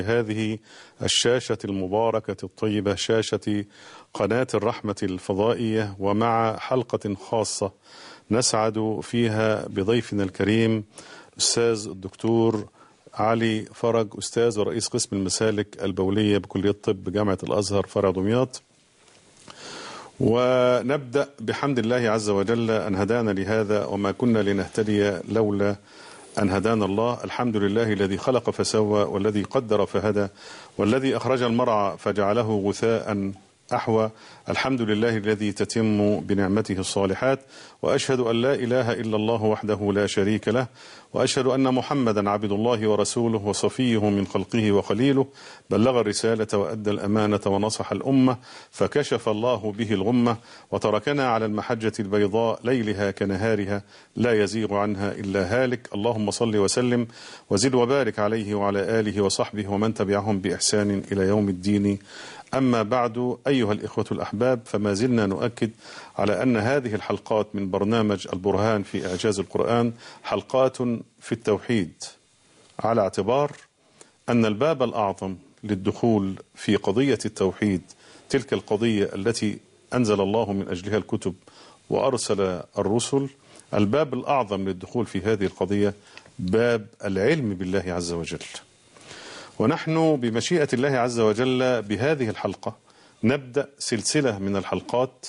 هذه الشاشة المباركة الطيبة شاشة قناة الرحمة الفضائية ومع حلقة خاصة نسعد فيها بضيفنا الكريم الأستاذ الدكتور علي فرج أستاذ ورئيس قسم المسالك البولية بكلية الطب جامعة الأزهر فرع دمياط ونبدأ بحمد الله عز وجل أن هدانا لهذا وما كنا لنهتدي لولا أن هدانا الله الحمد لله الذي خلق فسوى والذي قدر فهدى والذي أخرج المرعى فجعله غثاء أحوى الحمد لله الذي تتم بنعمته الصالحات وأشهد أن لا إله إلا الله وحده لا شريك له وأشهد أن محمدا عبد الله ورسوله وصفيه من خلقه وخليله بلغ الرسالة وأدى الأمانة ونصح الأمة فكشف الله به الغمة وتركنا على المحجة البيضاء ليلها كنهارها لا يزيغ عنها إلا هالك اللهم صل وسلم وزد وبارك عليه وعلى آله وصحبه ومن تبعهم بإحسان إلى يوم الدين أما بعد أيها الإخوة الأحباب فما زلنا نؤكد على أن هذه الحلقات من برنامج البرهان في إعجاز القرآن حلقات في التوحيد على اعتبار أن الباب الأعظم للدخول في قضية التوحيد تلك القضية التي أنزل الله من أجلها الكتب وأرسل الرسل الباب الأعظم للدخول في هذه القضية باب العلم بالله عز وجل ونحن بمشيئة الله عز وجل بهذه الحلقة نبدأ سلسلة من الحلقات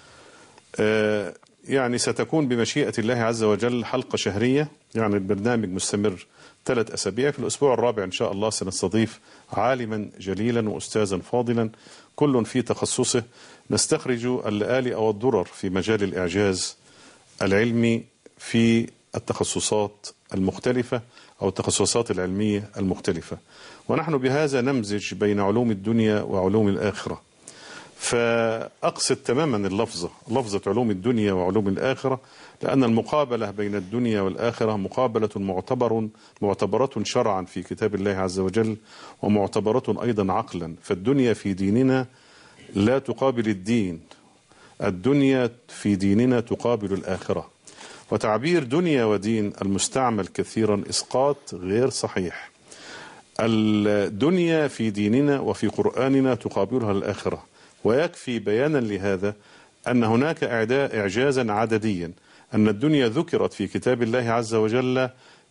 يعني ستكون بمشيئة الله عز وجل حلقة شهرية يعني البرنامج مستمر ثلاث أسابيع في الأسبوع الرابع إن شاء الله سنستضيف عالما جليلا وأستاذا فاضلا كل في تخصصه نستخرج اللآلئ والضرر في مجال الإعجاز العلمي في التخصصات المختلفة أو التخصصات العلمية المختلفة ونحن بهذا نمزج بين علوم الدنيا وعلوم الآخرة فأقصد تماما اللفظة لفظة علوم الدنيا وعلوم الآخرة لأن المقابلة بين الدنيا والآخرة مقابلة معتبر معتبرة شرعا في كتاب الله عز وجل ومعتبرة أيضا عقلا فالدنيا في ديننا لا تقابل الدين الدنيا في ديننا تقابل الآخرة وتعبير دنيا ودين المستعمل كثيرا إسقاط غير صحيح الدنيا في ديننا وفي قرآننا تقابلها الآخرة ويكفي بيانا لهذا أن هناك إعجازا عدديا أن الدنيا ذكرت في كتاب الله عز وجل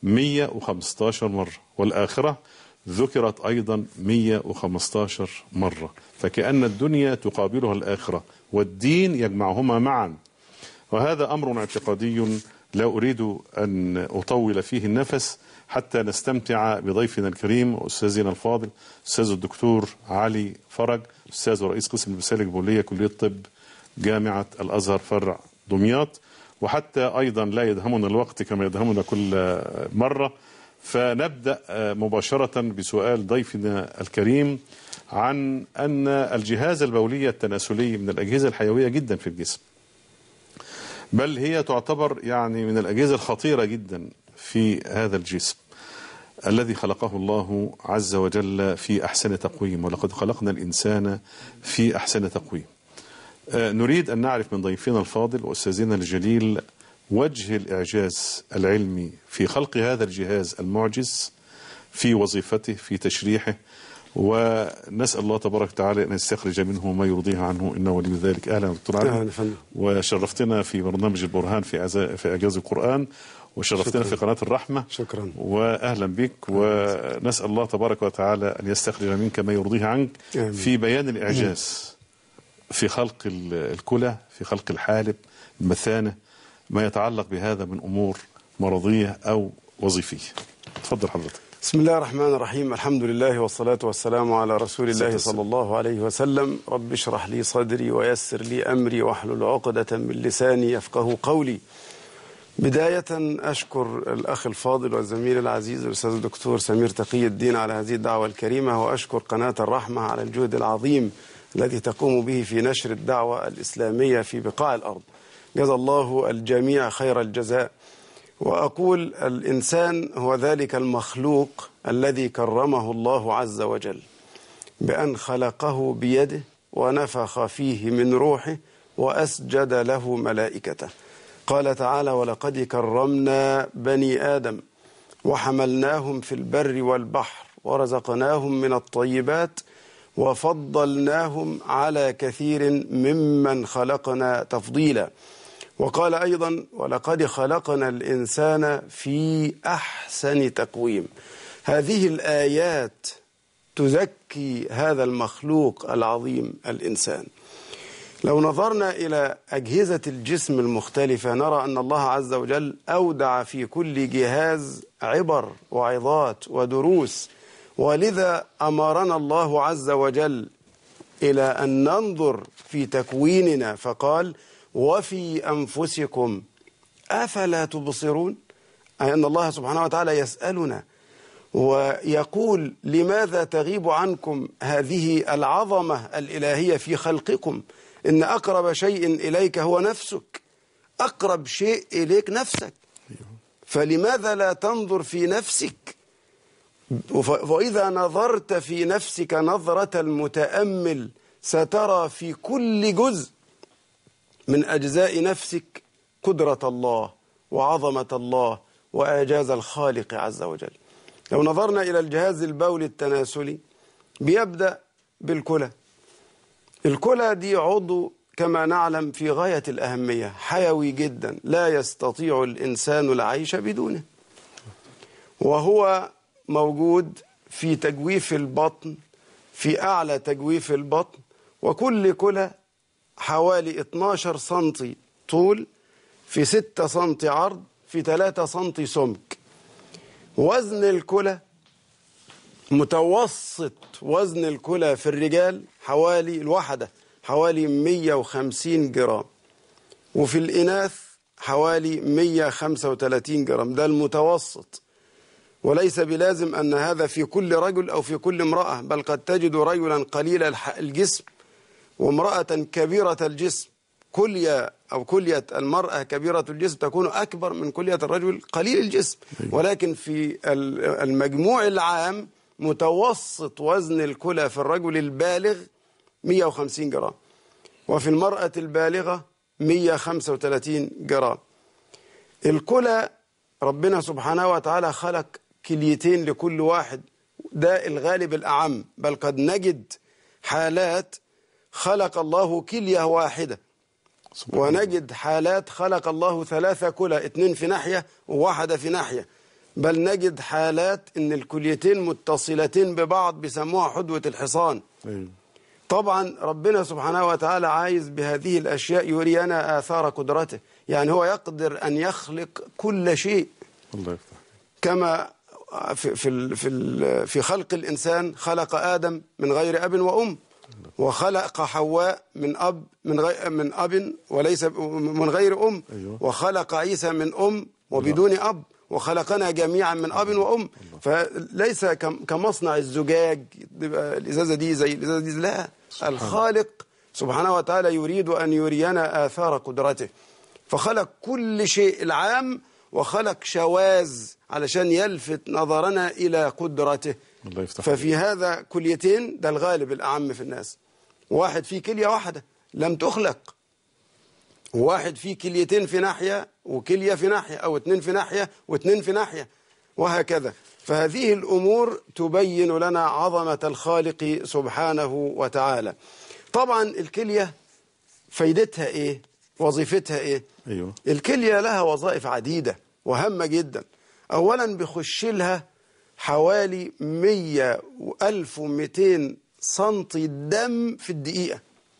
115 مرة والآخرة ذكرت أيضا 115 مرة فكأن الدنيا تقابلها الآخرة والدين يجمعهما معا وهذا أمر اعتقادي لا أريد أن أطول فيه النفس حتى نستمتع بضيفنا الكريم وأستاذنا الفاضل أستاذ الدكتور علي فرج أستاذ ورئيس قسم المسالك البولية كلية الطب جامعة الأزهر فرع دمياط وحتى أيضا لا يدهمنا الوقت كما يدهمنا كل مرة فنبدأ مباشرة بسؤال ضيفنا الكريم عن أن الجهاز البولي التناسلي من الأجهزة الحيوية جدا في الجسم بل هي تعتبر يعني من الأجهزة الخطيرة جدا في هذا الجسم الذي خلقه الله عز وجل في أحسن تقويم ولقد خلقنا الإنسان في أحسن تقويم نريد أن نعرف من ضيفنا الفاضل وأستاذنا الجليل وجه الإعجاز العلمي في خلق هذا الجهاز المعجز في وظيفته في تشريحه ونسأل الله تبارك وتعالى أن يستخرج منه ما يرضيه عنه إنه ولي ذلك أهلا دكتور علي وشرفتنا في برنامج البرهان في في إعجاز القرآن وشرفتنا في قناة الرحمة شكرا وأهلا بك ونسأل الله تبارك وتعالى أن يستخرج منك ما يرضيه عنك آمين. في بيان الإعجاز في خلق الكلى في خلق الحالب المثانة ما يتعلق بهذا من أمور مرضية أو وظيفية تفضل حضرتك بسم الله الرحمن الرحيم الحمد لله والصلاة والسلام على رسول الله صلى الله عليه وسلم رب اشرح لي صدري ويسر لي أمري واحلل عقدة من لساني يفقه قولي بداية أشكر الأخ الفاضل والزميل العزيز الأستاذ الدكتور سمير تقي الدين على هذه الدعوة الكريمة وأشكر قناة الرحمة على الجهد العظيم الذي تقوم به في نشر الدعوة الإسلامية في بقاع الأرض جزا الله الجميع خير الجزاء وأقول الإنسان هو ذلك المخلوق الذي كرمه الله عز وجل بأن خلقه بيده ونفخ فيه من روحه وأسجد له ملائكته قال تعالى ولقد كرمنا بني آدم وحملناهم في البر والبحر ورزقناهم من الطيبات وفضلناهم على كثير ممن خلقنا تفضيلا وقال أيضا ولقد خلقنا الإنسان في أحسن تقويم هذه الآيات تزكي هذا المخلوق العظيم الإنسان لو نظرنا إلى أجهزة الجسم المختلفة نرى أن الله عز وجل أودع في كل جهاز عبر وعظات ودروس ولذا أمرنا الله عز وجل إلى أن ننظر في تكويننا فقال وفي أنفسكم أفلا تبصرون أي أن الله سبحانه وتعالى يسألنا ويقول لماذا تغيب عنكم هذه العظمة الإلهية في خلقكم إن أقرب شيء إليك هو نفسك أقرب شيء إليك نفسك فلماذا لا تنظر في نفسك وإذا نظرت في نفسك نظرة المتأمل سترى في كل جزء من أجزاء نفسك قدرة الله وعظمة الله وإعجاز الخالق عز وجل لو نظرنا إلى الجهاز البولي التناسلي بيبدأ بالكلى الكلى دي عضو كما نعلم في غاية الأهمية حيوي جدا لا يستطيع الإنسان العيش بدونه وهو موجود في تجويف البطن في أعلى تجويف البطن وكل كلى حوالي 12 سنتي طول في 6 سنتي عرض في 3 سنتي سمك وزن الكلى متوسط وزن الكلى في الرجال حوالي الواحدة حوالي 150 جرام وفي الإناث حوالي 135 جرام ده المتوسط وليس بلازم أن هذا في كل رجل أو في كل امرأة بل قد تجد رجلا قليل الجسم وامرأة كبيرة الجسم كلية أو كلية المرأة كبيرة الجسم تكون أكبر من كلية الرجل قليل الجسم ولكن في المجموع العام متوسط وزن الكلى في الرجل البالغ 150 جرام وفي المرأة البالغة 135 جرام الكلى ربنا سبحانه وتعالى خلق كليتين لكل واحد ده الغالب الأعم بل قد نجد حالات خلق الله كلية واحدة ونجد حالات خلق الله ثلاثة كلى اثنين في ناحية وواحدة في ناحية بل نجد حالات ان الكليتين متصلتين ببعض بيسموها حدوة الحصان أيوه. طبعا ربنا سبحانه وتعالى عايز بهذه الأشياء يرينا آثار قدرته يعني هو يقدر أن يخلق كل شيء الله يفتح كما في في في في خلق الإنسان خلق آدم من غير أب وأم وخلق حواء من أب من غير من أب وليس من غير أم أيوه. وخلق عيسى من أم وبدون أب وخلقنا جميعا من أب وأم فليس كم- كمصنع الزجاج تبقى الإزازة دي زي الإزازة دي لا الخالق سبحانه وتعالى يريد أن يرينا آثار قدرته فخلق كل شيء العام وخلق شواذ علشان يلفت نظرنا إلى قدرته الله يفتح ففي هذا كليتين ده الغالب الأعم في الناس واحد فيه كلية واحدة لم تخلق واحد فيه كليتين في ناحية وكلية في ناحية أو اتنين في ناحية واتنين في ناحية وهكذا فهذه الأمور تبين لنا عظمة الخالق سبحانه وتعالى طبعا الكلية فايدتها إيه وظيفتها إيه أيوه الكلية لها وظائف عديدة وهامة جدا أولا بيخش لها حوالي 100 و 1200 سنتي دم في الدقيقة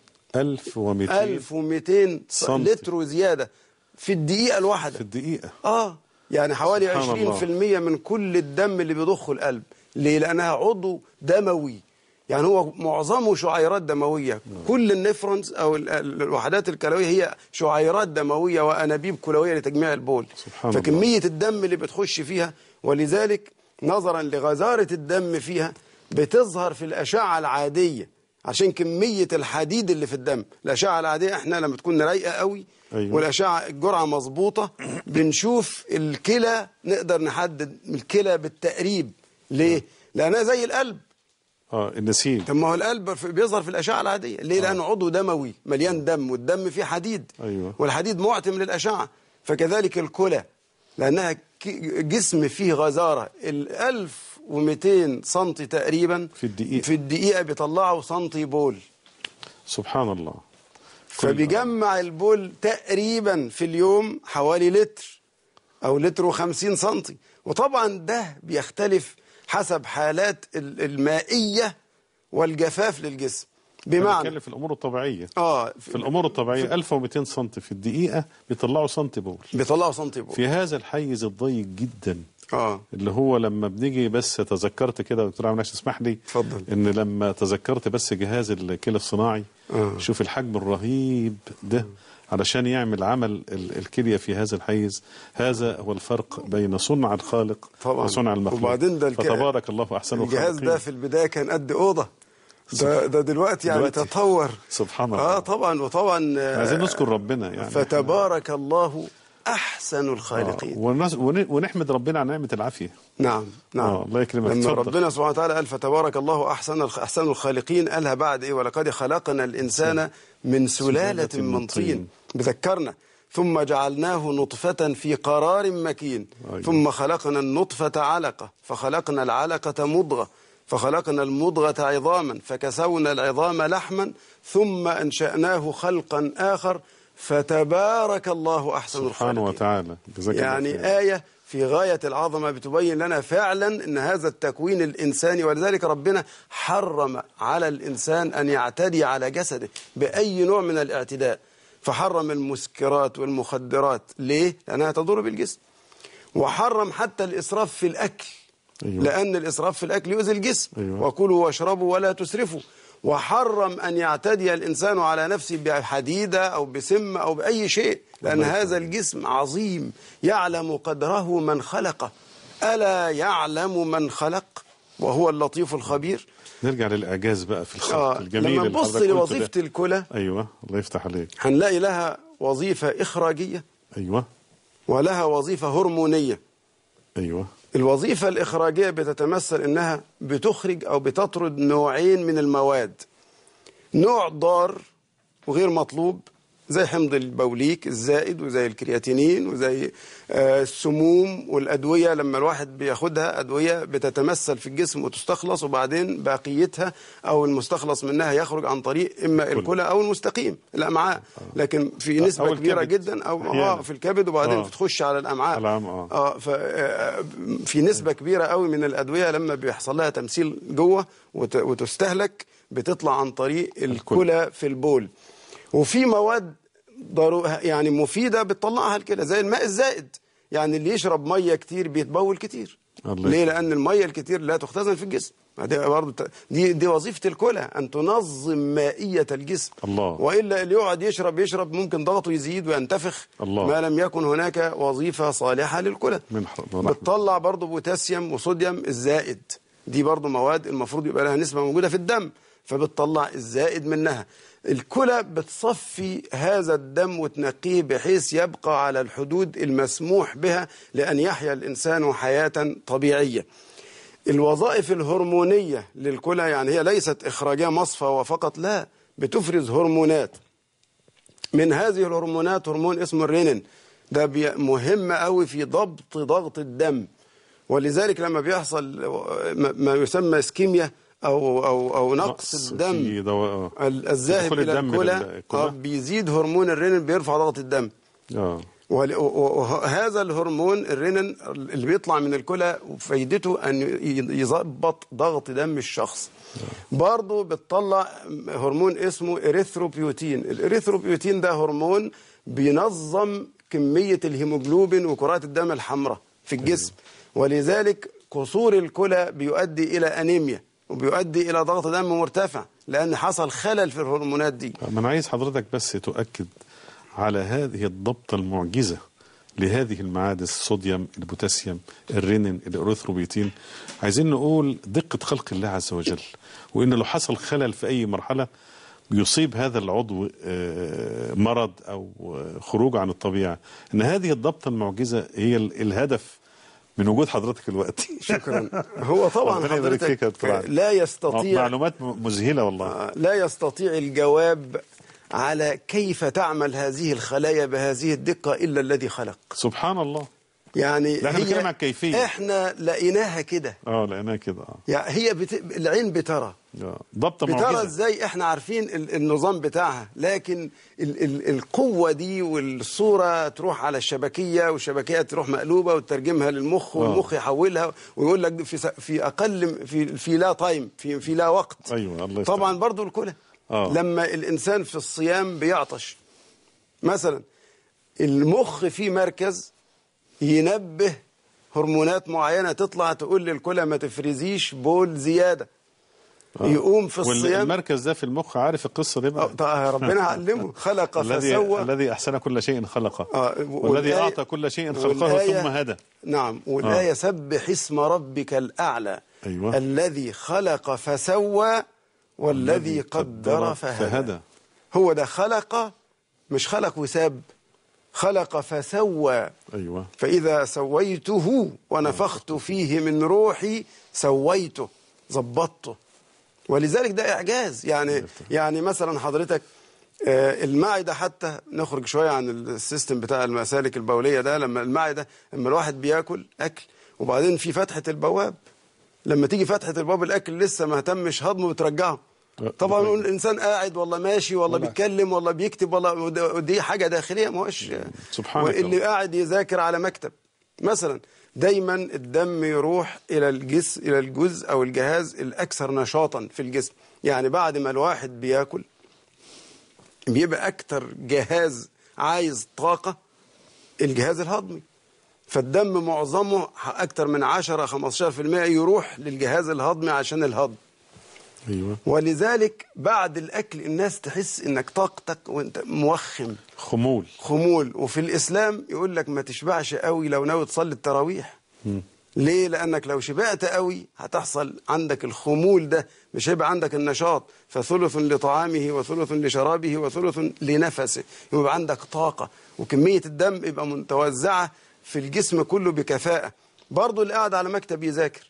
1200 1200 سنتي. لتر وزيادة في الدقيقة الواحدة في الدقيقة آه يعني حوالي سبحان 20% من كل الدم اللي بيضخه القلب ليه؟ لأنها عضو دموي يعني هو معظمه شعيرات دموية كل النفرونز أو ال- ال- الوحدات الكلوية هي شعيرات دموية وأنابيب كلوية لتجميع البول سبحان فكمية الدم اللي بتخش فيها ولذلك نظرا لغزارة الدم فيها بتظهر في الأشعة العادية عشان كمية الحديد اللي في الدم الأشعة العادية احنا لما تكون رايقة قوي أيوة. والأشعة الجرعة مظبوطة بنشوف الكلى نقدر نحدد الكلى بالتقريب ليه؟ لأنها زي القلب اه النسيج طب ما هو القلب في- بيظهر في الأشعة العادية ليه؟ لأنه عضو دموي مليان دم والدم فيه حديد أيوة. والحديد معتم للأشعة فكذلك الكلى لأنها ك- جسم فيه غزارة ال 1200 سنتي تقريبا في الدقيقة. في الدقيقة بيطلعوا سنتي بول سبحان الله فبيجمع البول تقريبا في اليوم حوالي لتر او لتر وخمسين سنتي وطبعا ده بيختلف حسب حالات ال- المائية والجفاف للجسم بمعنى بنتكلم في الامور الطبيعيه اه في الامور الطبيعيه 1200 سم في الدقيقه بيطلعوا سنتي بول بيطلعوا سنتي بول في هذا الحيز الضيق جدا اه اللي هو لما بنيجي بس تذكرت كده دكتور عمرو تسمح لي اتفضل. ان لما تذكرت بس جهاز الكلى الصناعي آه. شوف الحجم الرهيب ده علشان يعمل عمل ال- الكليه في هذا الحيز هذا هو الفرق بين صنع الخالق طبعا. وصنع المخلوق وبعدين ده الك- فتبارك الله احسن الجهاز الخالقين ده في البداية كان قد أوضة ده, ده دلوقتي يعني دلوقتي. تطور سبحان الله اه طبعا وطبعا آه، عايزين نذكر ربنا يعني فتبارك الله أحسن آه، الخالقين ونس- ون- ونحمد ربنا على نعمه العافيه نعم نعم آه، الله يكرمك. لما اتفضل. ربنا سبحانه وتعالى قال فتبارك الله أحسن الخ- أحسن الخالقين قالها بعد إيه ولقد خلقنا الإنسان من سلالة سلالة من من طين طين. بذكرنا ثم جعلناه نطفة في قرار مكين أيوة. ثم خلقنا النطفة علقة فخلقنا العلقة مضغة فخلقنا المضغة عظاما فكسونا العظام لحما ثم أنشأناه خلقا آخر فتبارك الله أحسن سبحانه الخالقين وتعالى جزاك الله يعني خير. آية في غاية العظمة بتبين لنا فعلا أن هذا التكوين الإنساني ولذلك ربنا حرم على الإنسان أن يعتدي على جسده بأي نوع من الاعتداء فحرم المسكرات والمخدرات ليه؟ لأنها تضر بالجسم وحرم حتى الإسراف في الأكل أيوة. لأن الإسراف في الأكل يؤذي الجسم أيوة. وكلوا واشربوا ولا تسرفوا وحرم أن يعتدي الإنسان على نفسه بحديدة أو بسم أو بأي شيء لأن الله هذا الجسم عظيم يعلم قدره من خلقه ألا يعلم من خلق وهو اللطيف الخبير نرجع للاعجاز بقى في الخلق آه الجميل لما اللي نبص حضرتك قلته لوظيفة ده. الكلى ايوه الله يفتح عليك هنلاقي لها وظيفة إخراجية ايوه ولها وظيفة هرمونية ايوه الوظيفة الإخراجية بتتمثل إنها بتخرج أو بتطرد نوعين من المواد نوع ضار وغير مطلوب زي حمض البوليك الزائد وزي الكرياتينين وزي آه، السموم والأدوية لما الواحد بياخدها أدوية بتتمثل في الجسم وتستخلص وبعدين باقيتها أو المستخلص منها يخرج عن طريق إما الكلى أو المستقيم الأمعاء لكن في أو نسبة كبيرة الكبد. جدا أو أحياناً. آه في الكبد وبعدين آه. بتخش على الأمعاء الأمعاء، آه. اه ف آه، في نسبه كبيره قوي من الادويه لما بيحصل لها تمثيل جوه وت- وتستهلك بتطلع عن طريق الكلى في البول وفي مواد ضرو يعني مفيده بتطلعها الكلى زي الماء الزائد يعني اللي يشرب ميه كتير بيتبول كتير الله ليه يسلمك. لان الميه الكتير لا تختزن في الجسم دي برضه ت- دي دي وظيفه الكلى ان تنظم مائيه الجسم الله. والا اللي يقعد يشرب يشرب ممكن ضغطه يزيد وينتفخ الله. ما لم يكن هناك وظيفه صالحه للكلى من ح- من رحمة. بتطلع برضه بوتاسيوم وصوديوم الزائد دي برضه مواد المفروض يبقى لها نسبة موجودة في الدم فبتطلع الزائد منها الكلى بتصفي هذا الدم وتنقيه بحيث يبقى على الحدود المسموح بها لأن يحيا الإنسان حياة طبيعية الوظائف الهرمونية للكلى يعني هي ليست إخراجية مصفى وفقط لا بتفرز هرمونات من هذه الهرمونات هرمون اسمه الرينين ده بي- مهم قوي في ضبط ضغط الدم ولذلك لما بيحصل ما- ما يسمى اسكيميا او او او نقص نقص الدم في دواء آه. ال- الذاهب دخول الى الدم الكلى للكلى. آه، بيزيد هرمون الرينين بيرفع ضغط الدم اه ول- و- و- وهذا الهرمون الرينين اللي بيطلع من الكلى فايدته ان ي- يظبط ضغط دم الشخص برضه بتطلع هرمون اسمه اريثروبيوتين الاريثروبيوتين ده هرمون بينظم كمية الهيموجلوبين وكرات الدم الحمراء في الجسم ولذلك قصور الكلى بيؤدي إلى أنيميا وبيؤدي إلى ضغط دم مرتفع لأن حصل خلل في الهرمونات دي ما انا عايز حضرتك بس تؤكد على هذه الضبطه المعجزه لهذه المعادن الصوديوم البوتاسيوم الرينين الاريثروبيتين عايزين نقول دقه خلق الله عز وجل وان لو حصل خلل في اي مرحله يصيب هذا العضو آه، مرض او آه، خروج عن الطبيعه ان هذه الضبطه المعجزه هي ال- الهدف من وجود حضرتك الوقت شكرا هو طبعا ربنا يبارك فيك يا حضرتك دكتور علي. لا يستطيع معلومات م- مذهله والله لا يستطيع الجواب على كيف تعمل هذه الخلايا بهذه الدقة إلا الذي خلق سبحان الله يعني لا، احنا هي- بنتكلم عن الكيفية. احنا لقيناها كده اه لقيناها كده اه يعني هي بت... العين بترى آه. ضبط بترى معجزه ازاي احنا عارفين ال- النظام بتاعها لكن ال ال القوة دي والصورة تروح على الشبكية والشبكية تروح مقلوبة وتترجمها للمخ والمخ يحولها ويقول لك في س- في اقل في في لا تايم في في لا وقت ايوه الله يفتح طبعا برضو الكلى آه. لما الانسان في الصيام بيعطش مثلا المخ فيه مركز ينبه هرمونات معينة تطلع تقول للكلى ما تفرزيش بول زيادة يقوم في الصيام والمركز ده في المخ عارف القصه دي آه، بقى طيب ربنا علمه خلق الذي فسوى الذي احسن كل شيء خلقه آه، والذي والآية- اعطى كل شيء خلقه والآية- ثم هدى نعم والآية سبح اسم ربك الأعلى أيوة. الذي خلق فسوى والذي قدر فهدى, فهدى. هو ده خلق مش خلق وساب خلق فسوى ايوه فإذا سويته ونفخت فيه من روحي سويته ظبطته ولذلك ده إعجاز يعني يعني مثلا حضرتك آه، المعدة حتى نخرج شوية عن السيستم بتاع المسالك البولية ده لما المعدة لما الواحد بياكل أكل وبعدين في فتحة البواب لما تيجي فتحة الباب الأكل لسه ما تمش هضمه بترجعه طبعا نقول الإنسان قاعد والله ماشي والله ولا- بيتكلم والله بيكتب والله وده- ودي حاجة داخلية ما هوش سبحانك واللي الله. قاعد يذاكر على مكتب مثلا دايما الدم يروح الى الجسم الى الجزء او الجهاز الاكثر نشاطا في الجسم يعني بعد ما الواحد بياكل بيبقى اكتر جهاز عايز طاقه الجهاز الهضمي فالدم معظمه اكتر من 10 15% يروح للجهاز الهضمي عشان الهضم ايوه ولذلك بعد الاكل الناس تحس انك طاقتك وانت موخم خمول خمول وفي الإسلام يقول لك ما تشبعش قوي لو ناوي تصلي التراويح ليه؟ لأنك لو شبعت قوي هتحصل عندك الخمول ده مش هيبقى عندك النشاط فثلث لطعامه وثلث لشرابه وثلث لنفسه يبقى عندك طاقة وكمية الدم يبقى متوزعة في الجسم كله بكفاءة برضو اللي قاعد على مكتب يذاكر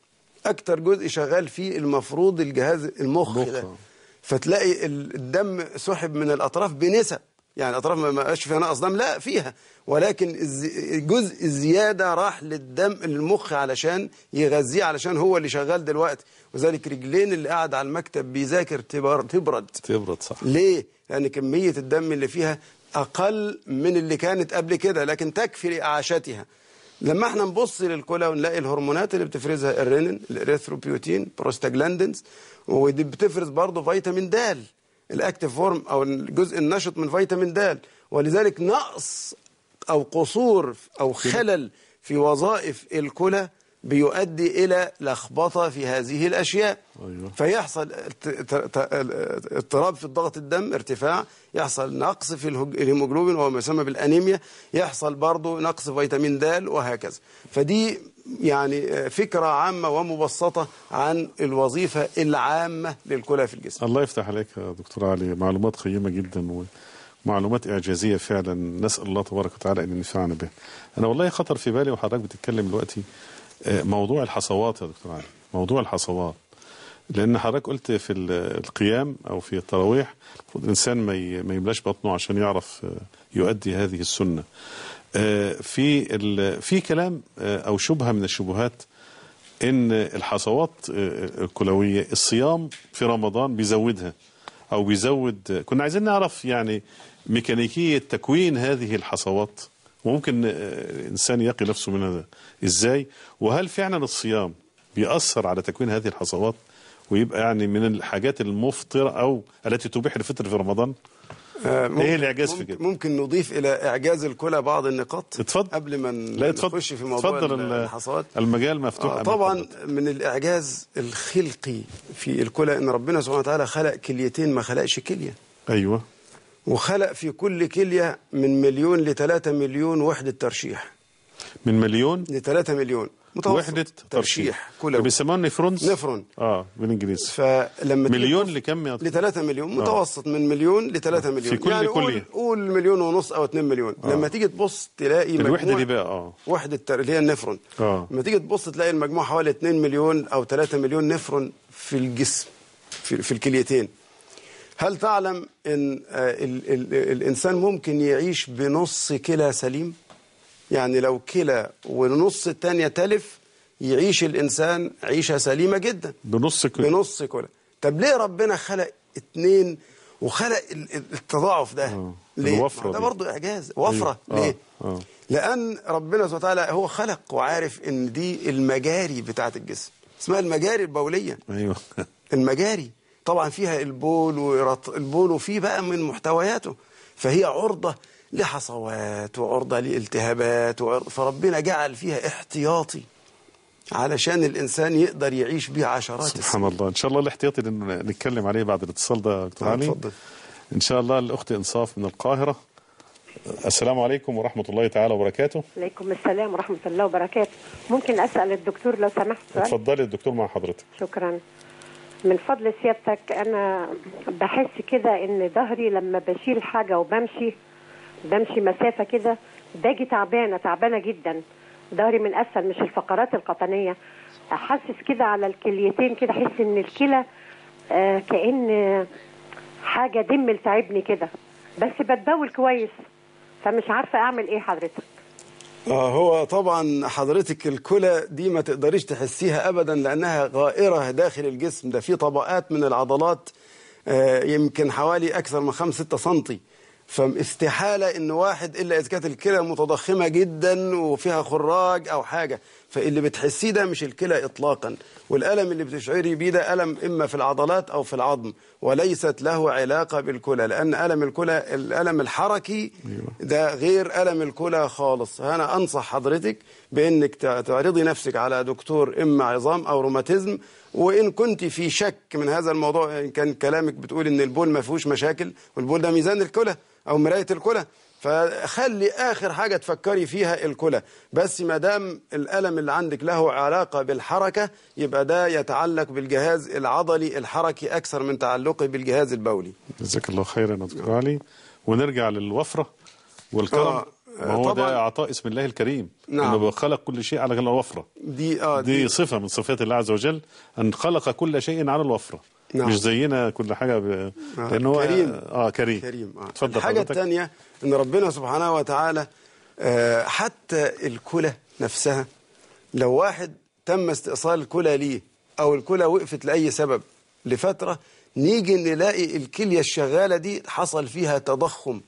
أكتر جزء شغال فيه المفروض الجهاز المخ المخ، ده آه. فتلاقي ال- الدم سحب من الأطراف بنسب يعني الأطراف ما بقاش فيها نقص دم لا فيها ولكن الز- الجزء الزيادة راح للدم للمخ علشان يغذيه علشان هو اللي شغال دلوقتي وذلك رجلين اللي قاعد على المكتب بيذاكر تبر- تبرد تبرد صح ليه؟ لأن كمية الدم اللي فيها أقل من اللي كانت قبل كده لكن تكفي لإعاشتها لما احنا نبص للكلى ونلاقي الهرمونات اللي بتفرزها الرينين الاريثروبيوتين بروستاجلاندينز ودي بتفرز برضه فيتامين د الاكتيف فورم او الجزء النشط من فيتامين د ولذلك نقص او قصور او خلل في وظائف الكلى بيؤدي الى لخبطه في هذه الاشياء أيوة. فيحصل ت- ت- ت- اضطراب في ضغط الدم ارتفاع يحصل نقص في الهج- الهيموجلوبين وهو ما يسمى بالانيميا يحصل برضه نقص فيتامين د وهكذا فدي يعني فكرة عامة ومبسطة عن الوظيفة العامة للكلى في الجسم الله يفتح عليك يا دكتور علي معلومات قيمة جدا ومعلومات إعجازية فعلا نسأل الله تبارك وتعالى أن ينفعنا بها أنا والله خطر في بالي وحضرتك بتتكلم دلوقتي آه، موضوع الحصوات يا دكتور علي موضوع الحصوات لأن حضرتك قلت في ال- القيام أو في التراويح المفروض الإنسان ما ي- ما يملاش بطنه عشان يعرف آه، يؤدي هذه السنة آه، في ال- في كلام آه، أو شبهة من الشبهات ان الحصوات آه، الكلويه الصيام في رمضان بيزودها او بيزود كنا عايزين نعرف يعني ميكانيكيه تكوين هذه الحصوات وممكن آه، الانسان يقي نفسه من هذا ازاي وهل فعلا الصيام بيأثر على تكوين هذه الحصوات ويبقى يعني من الحاجات المفطره او التي تبيح الفطر في رمضان آه، ممكن- الإعجاز في ممكن- كده؟ ممكن نضيف إلى إعجاز الكلى بعض النقاط اتفضل. قبل ما لا اتفضل نخش في موضوع اتفضل ال- الحصوات المجال مفتوح آه، أمام طبعا حضرتك. من الإعجاز الخلقي في الكلى إن ربنا سبحانه وتعالى خلق كليتين ما خلقش كلية ايوه وخلق في كل كلية من مليون لثلاثة مليون وحدة ترشيح من مليون لثلاثة مليون متوسط وحده ترشيح كلوي بيسموها نفرونز نفرون. اه بالانجليزي فلما تيجي مليون تبص- لكم يا لثلاثة مليون متوسط من مليون لثلاثة مليون كل يعني قول, كلية. قول مليون ونص أو اتنين مليون لما تيجي تبص تلاقي الوحده مجموع- دي بقى اه وحدة تر- اللي هي النفرون آه. لما تيجي تبص تلاقي المجموع حوالي 2 مليون أو 3 مليون نفرون في الجسم في, في الكليتين هل تعلم ان آه، ال ال الانسان ممكن يعيش بنص كلى سليم يعني لو كلى ونص التانية تلف يعيش الإنسان عيشة سليمة جدا بنص ك... بنص كلى طب ليه ربنا خلق اتنين وخلق ال- ال- التضاعف ده آه. ليه الوفرة ما ده دي. برضه إعجاز وفرة أيوة. آه. ليه آه. لأن ربنا سبحانه وتعالى هو خلق وعارف إن دي المجاري بتاعة الجسم اسمها المجاري البولية ايوه المجاري طبعا فيها البول ورط البول وفيه بقى من محتوياته فهي عرضة لحصوات وعرضة لالتهابات وعرضة فربنا جعل فيها احتياطي علشان الإنسان يقدر يعيش بيه عشرات سبحان الله ان شاء الله الاحتياطي اللي نتكلم عليه بعد الاتصال ده يا دكتور آه، علي اتفضل. ان شاء الله الاخت انصاف من القاهره السلام عليكم ورحمه الله تعالى وبركاته عليكم السلام ورحمة الله وبركاته ممكن أسأل الدكتور لو سمحت سؤال اتفضلي الدكتور مع حضرتك شكرا من فضل سيادتك أنا بحس كده إن ظهري لما بشيل حاجة وبمشي بمشي مسافة كده باجي تعبانة تعبانة جدا ظهري من أسفل مش الفقرات القطنية أحسس كده على الكليتين كده أحس إن الكلى آه كأن حاجة دم تعبني كده بس بتبول كويس فمش عارفة أعمل إيه حضرتك آه هو طبعا حضرتك الكلى دي ما تقدريش تحسيها ابدا لانها غائره داخل الجسم ده في طبقات من العضلات آه يمكن حوالي اكثر من 5 6 سنتي فاستحاله ان واحد الا اذا كانت الكلى متضخمه جدا وفيها خراج او حاجه فاللي بتحسيه ده مش الكلى اطلاقا والالم اللي بتشعري بيه ده الم اما في العضلات او في العظم وليست له علاقه بالكلى لان الم الكلى الالم الحركي ده غير الم الكلى خالص انا انصح حضرتك بانك تع- تعرضي نفسك على دكتور اما عظام او روماتيزم وان كنت في شك من هذا الموضوع ان كان كلامك بتقول ان البول ما فيهوش مشاكل والبول ده ميزان الكلى او مرايه الكلى فخلي اخر حاجه تفكري فيها الكلى بس ما دام الالم اللي عندك له علاقه بالحركه يبقى ده يتعلق بالجهاز العضلي الحركي اكثر من تعلقه بالجهاز البولي جزاك الله خيرا يا دكتور علي ونرجع للوفره والكرم آه، ما هو طبعاً. ده عطاء اسم الله الكريم نعم. انه خلق كل شيء على الوفره دي اه دي صفه من صفات الله عز وجل ان خلق كل شيء على الوفره نعم. مش زينا كل حاجه ب... آه، لان هو كريم. اه كريم كريم آه. اتفضل الحاجة حضرتك. الثانية أن ربنا سبحانه وتعالى آه، حتى الكلى نفسها لو واحد تم استئصال الكلى ليه أو الكلى وقفت لأي سبب لفترة نيجي نلاقي الكلية الشغالة دي حصل فيها تضخم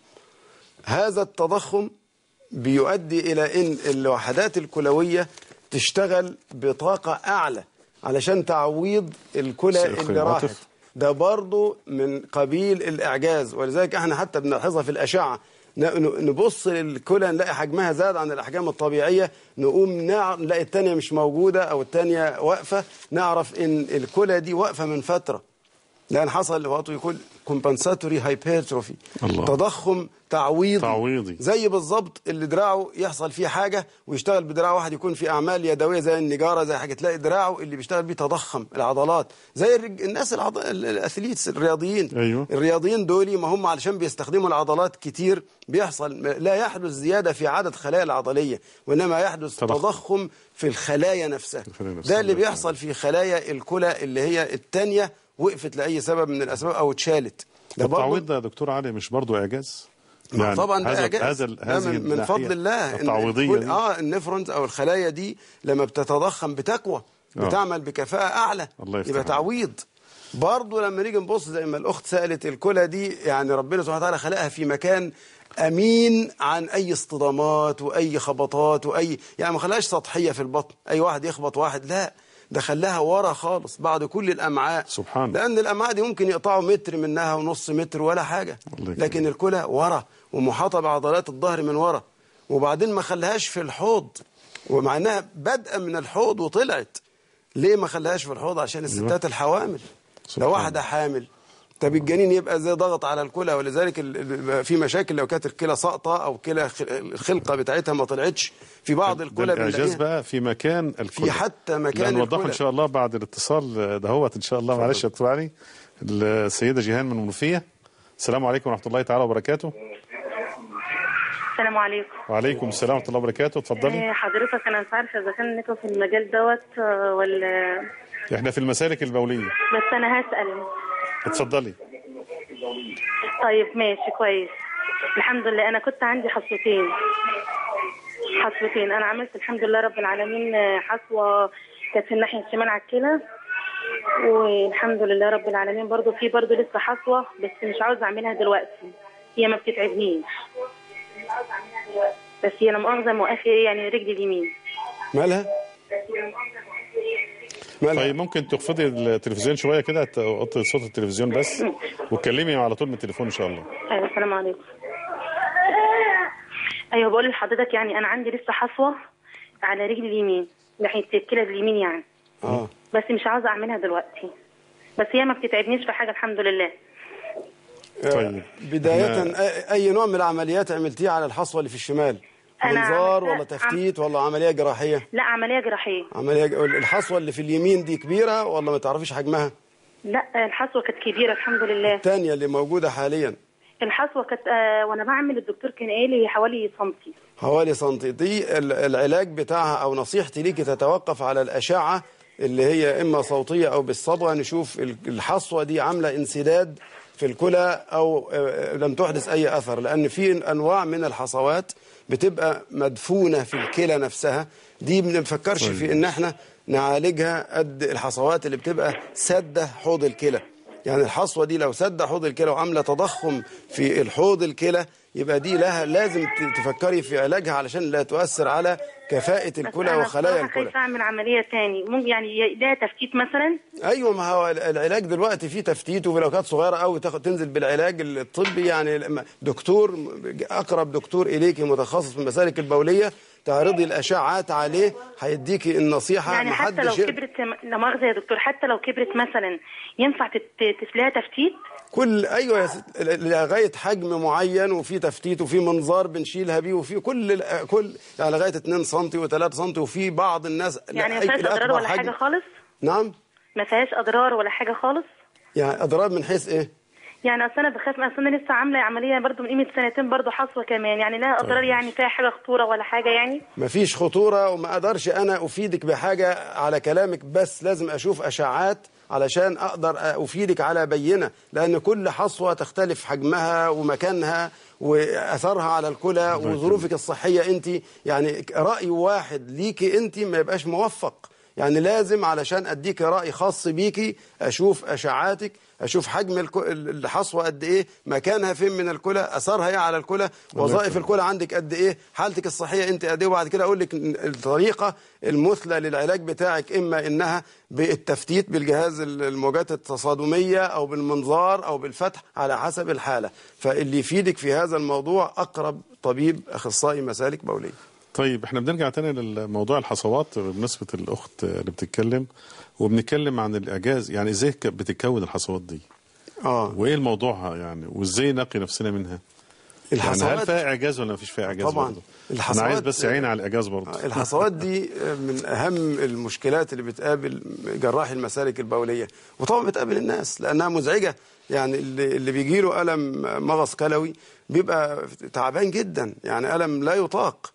هذا التضخم بيؤدي إلى أن الوحدات الكلوية تشتغل بطاقة أعلى علشان تعويض الكلى شيخ اللي راحت عاطف. ده برضه من قبيل الإعجاز ولذلك احنا حتى بنلاحظها في الأشعة ن- ن- نبص للكلى نلاقي حجمها زاد عن الأحجام الطبيعية نقوم نع- نلاقي التانية مش موجودة أو التانية واقفة نعرف إن الكلى دي واقفة من فترة لأن حصل وقته يقول compensatory hypertrophy الله. تضخم تعويضي تعويضي. زي بالظبط اللي دراعه يحصل فيه حاجة ويشتغل بدراع واحد يكون في أعمال يدوية زي النجارة زي حاجة تلاقي دراعه اللي بيشتغل بيه تضخم العضلات زي الرج... الناس العض... الأثليتس الرياضيين أيوه. الرياضيين دول ما هم علشان بيستخدموا العضلات كتير بيحصل لا يحدث زيادة في عدد خلايا العضلية وإنما يحدث تضخم. تضخم في الخلايا نفسها الخلايا نفسها. ده اللي بيحصل في خلايا الكلى اللي هي التانية وقفت لأي سبب من الأسباب أو اتشالت ده برضه التعويض ده يا دكتور علي مش برضه اعجاز يعني طبعا ده هذا اعجاز هذا ده هذه من, من الناحية فضل الله إن التعويضيه كل- دي. اه النفرونز او الخلايا دي لما بتتضخم بتقوى آه. بتعمل بكفاءه اعلى الله يفتح يبقى عليك. تعويض برضه لما نيجي نبص زي ما الاخت سالت الكلى دي يعني ربنا سبحانه وتعالى خلقها في مكان امين عن اي اصطدامات واي خبطات واي يعني ما خلاش سطحيه في البطن اي واحد يخبط واحد لا ده خلاها ورا خالص بعد كل الامعاء سبحان لان الامعاء دي ممكن يقطعوا متر منها ونص متر ولا حاجه الله يكرمك. لكن الكلى ورا ومحاطه بعضلات الظهر من ورا وبعدين ما خلاهاش في الحوض ومع انها بادئه من الحوض وطلعت ليه ما خلاهاش في الحوض عشان الستات الحوامل سبحان لو واحده حامل طب الجنين يبقى زي ضغط على الكلى ولذلك ال- ال- في مشاكل لو كانت الكلى ساقطه او كلى خ- الخلقه بتاعتها ما طلعتش في بعض ده الكلى الاعجاز بنلاقيها بقى في مكان الكلى حتى مكان نوضحه ان الكلى. شاء الله بعد الاتصال دهوت ان شاء الله معلش يا دكتور علي السيده جيهان من المنوفيه السلام عليكم ورحمه الله تعالى وبركاته السلام عليكم وعليكم السلام ورحمه الله وبركاته اتفضلي آه، حضرتك انا مش عارفه اذا كان انتوا في المجال دوت آه، ولا احنا في المسالك البوليه بس انا هسال اتفضلي طيب ماشي كويس الحمد لله انا كنت عندي حصتين حصوتين انا عملت الحمد لله رب العالمين آه، حصوه كانت في الناحيه الشمال على الكلى والحمد لله رب العالمين برضو في برضو لسه حصوه بس مش عاوزه اعملها دلوقتي هي ما بتتعبنيش بس هي لا مؤاخذه موقفه يعني رجلي اليمين مالها مالها طيب ممكن تخفضي التلفزيون شويه كده توطي صوت التلفزيون بس وتكلمي على طول من التليفون ان شاء الله ايوه السلام عليكم ايوه بقول لحضرتك يعني انا عندي لسه حصوه على رجلي اليمين ناحيه الكلى اليمين يعني اه بس مش عاوزه اعملها دلوقتي بس هي ما بتتعبنيش في حاجه الحمد لله طيب. بداية ما- أي- أي نوع من العمليات عملتيها على الحصوة اللي في الشمال أنا منظار عملتها- ولا تفتيت ولا عملية جراحية لا عمليه جراحيه عملية الحصوة اللي في اليمين دي كبيرة ولا ما تعرفيش حجمها لا الحصوه كانت كبيره الحمد لله الثانية اللي موجودة حاليا الحصوه كانت آه وانا بعمل الدكتور كان قايل لي حوالي سنتي حوالي سنتي دي ال- العلاج بتاعها أو نصيحتي ليكي تتوقف على الأشعة اللي هي إما صوتية أو بالصبغة نشوف ال- الحصوة دي عاملة انسداد في الكلى أو آه، لم تحدث أي أثر لأن في أنواع من الحصوات بتبقى مدفونة في الكلى نفسها دي ما بنفكرش في إن احنا نعالجها قد الحصوات اللي بتبقى سادة حوض الكلى يعني الحصوة دي لو سد حوض الكلى وعاملة تضخم في الحوض الكلى يبقى دي لها لازم ت- تفكري في علاجها علشان لا تؤثر على كفاءة بس الكلى انا وخلايا بصراحه الكلى خايفه اعمل عمليه تاني ممكن يعني ده تفتيت مثلا ايوه ما هو العلاج دلوقتي فيه تفتيت ولو كانت صغيره قوي تاخد تنزل بالعلاج الطبي يعني لما دكتور اقرب دكتور اليكي متخصص في المسالك البوليه تعرضي الاشعات عليه هيديكي النصيحه يعني حتى لو محدش يقدر- كبرت لا مؤاخذه يا دكتور حتى لو كبرت مثلا ينفع تت- تسليها تفتيت كل ايوه يا ست لغايه حجم معين وفي تفتيت وفي منظار بنشيلها بيه وفي كل ال- كل يعني لغايه 2 سم و3 سم وفي بعض الناس يعني ما لأي- فيهاش اضرار لأكبر ولا حجم. حاجه خالص نعم ما فيهاش اضرار ولا حاجه خالص يعني اضرار من حيث ايه يعني اصل انا بخاف اصل انا لسه عامله عمليه برضو من قيمه سنتين برضو حصوه كمان يعني لا اضرار يعني فيها حاجه خطوره ولا حاجه يعني مفيش خطورة وما أقدرش أنا أفيدك بحاجة على كلامك بس لازم أشوف أشعات علشان أقدر أفيدك على بينة لأن كل حصوة تختلف حجمها ومكانها وأثرها على الكلى وظروفك الصحية أنت يعني رأي واحد ليكي أنت ما يبقاش موفق يعني لازم علشان أديك رأي خاص بيكي أشوف أشعاتك أشوف حجم الك- الحصوة قد إيه مكانها فين من الكلى أثرها إيه على الكلى وظائف الكلى عندك قد إيه حالتك الصحية أنت قد إيه وبعد كده أقول لك الطريقة المثلى للعلاج بتاعك إما إنها بالتفتيت بالجهاز الموجات التصادمية أو بالمنظار أو بالفتح على حسب الحالة فاللي يفيدك في هذا الموضوع أقرب طبيب أخصائي مسالك بولية طيب احنا بنرجع تاني لموضوع الحصوات بالنسبة للأخت اللي بتتكلم وبنتكلم عن الإعجاز يعني ازاي ك- بتتكون الحصوات دي آه وايه الموضوعها يعني وازاي نقي نفسنا منها يعني هل الحصوات فيها إعجاز ولا مفيش فيها إعجاز طبعاً. برضه؟ الحصوات- أنا عايز بس عين على الإعجاز برضه الحصوات دي من اهم المشكلات اللي بتقابل جراح المسالك البوليه وطبعا بتقابل الناس لانها مزعجه يعني اللي, اللي بيجي له الم مغص كلوي بيبقى تعبان جدا يعني الم لا يطاق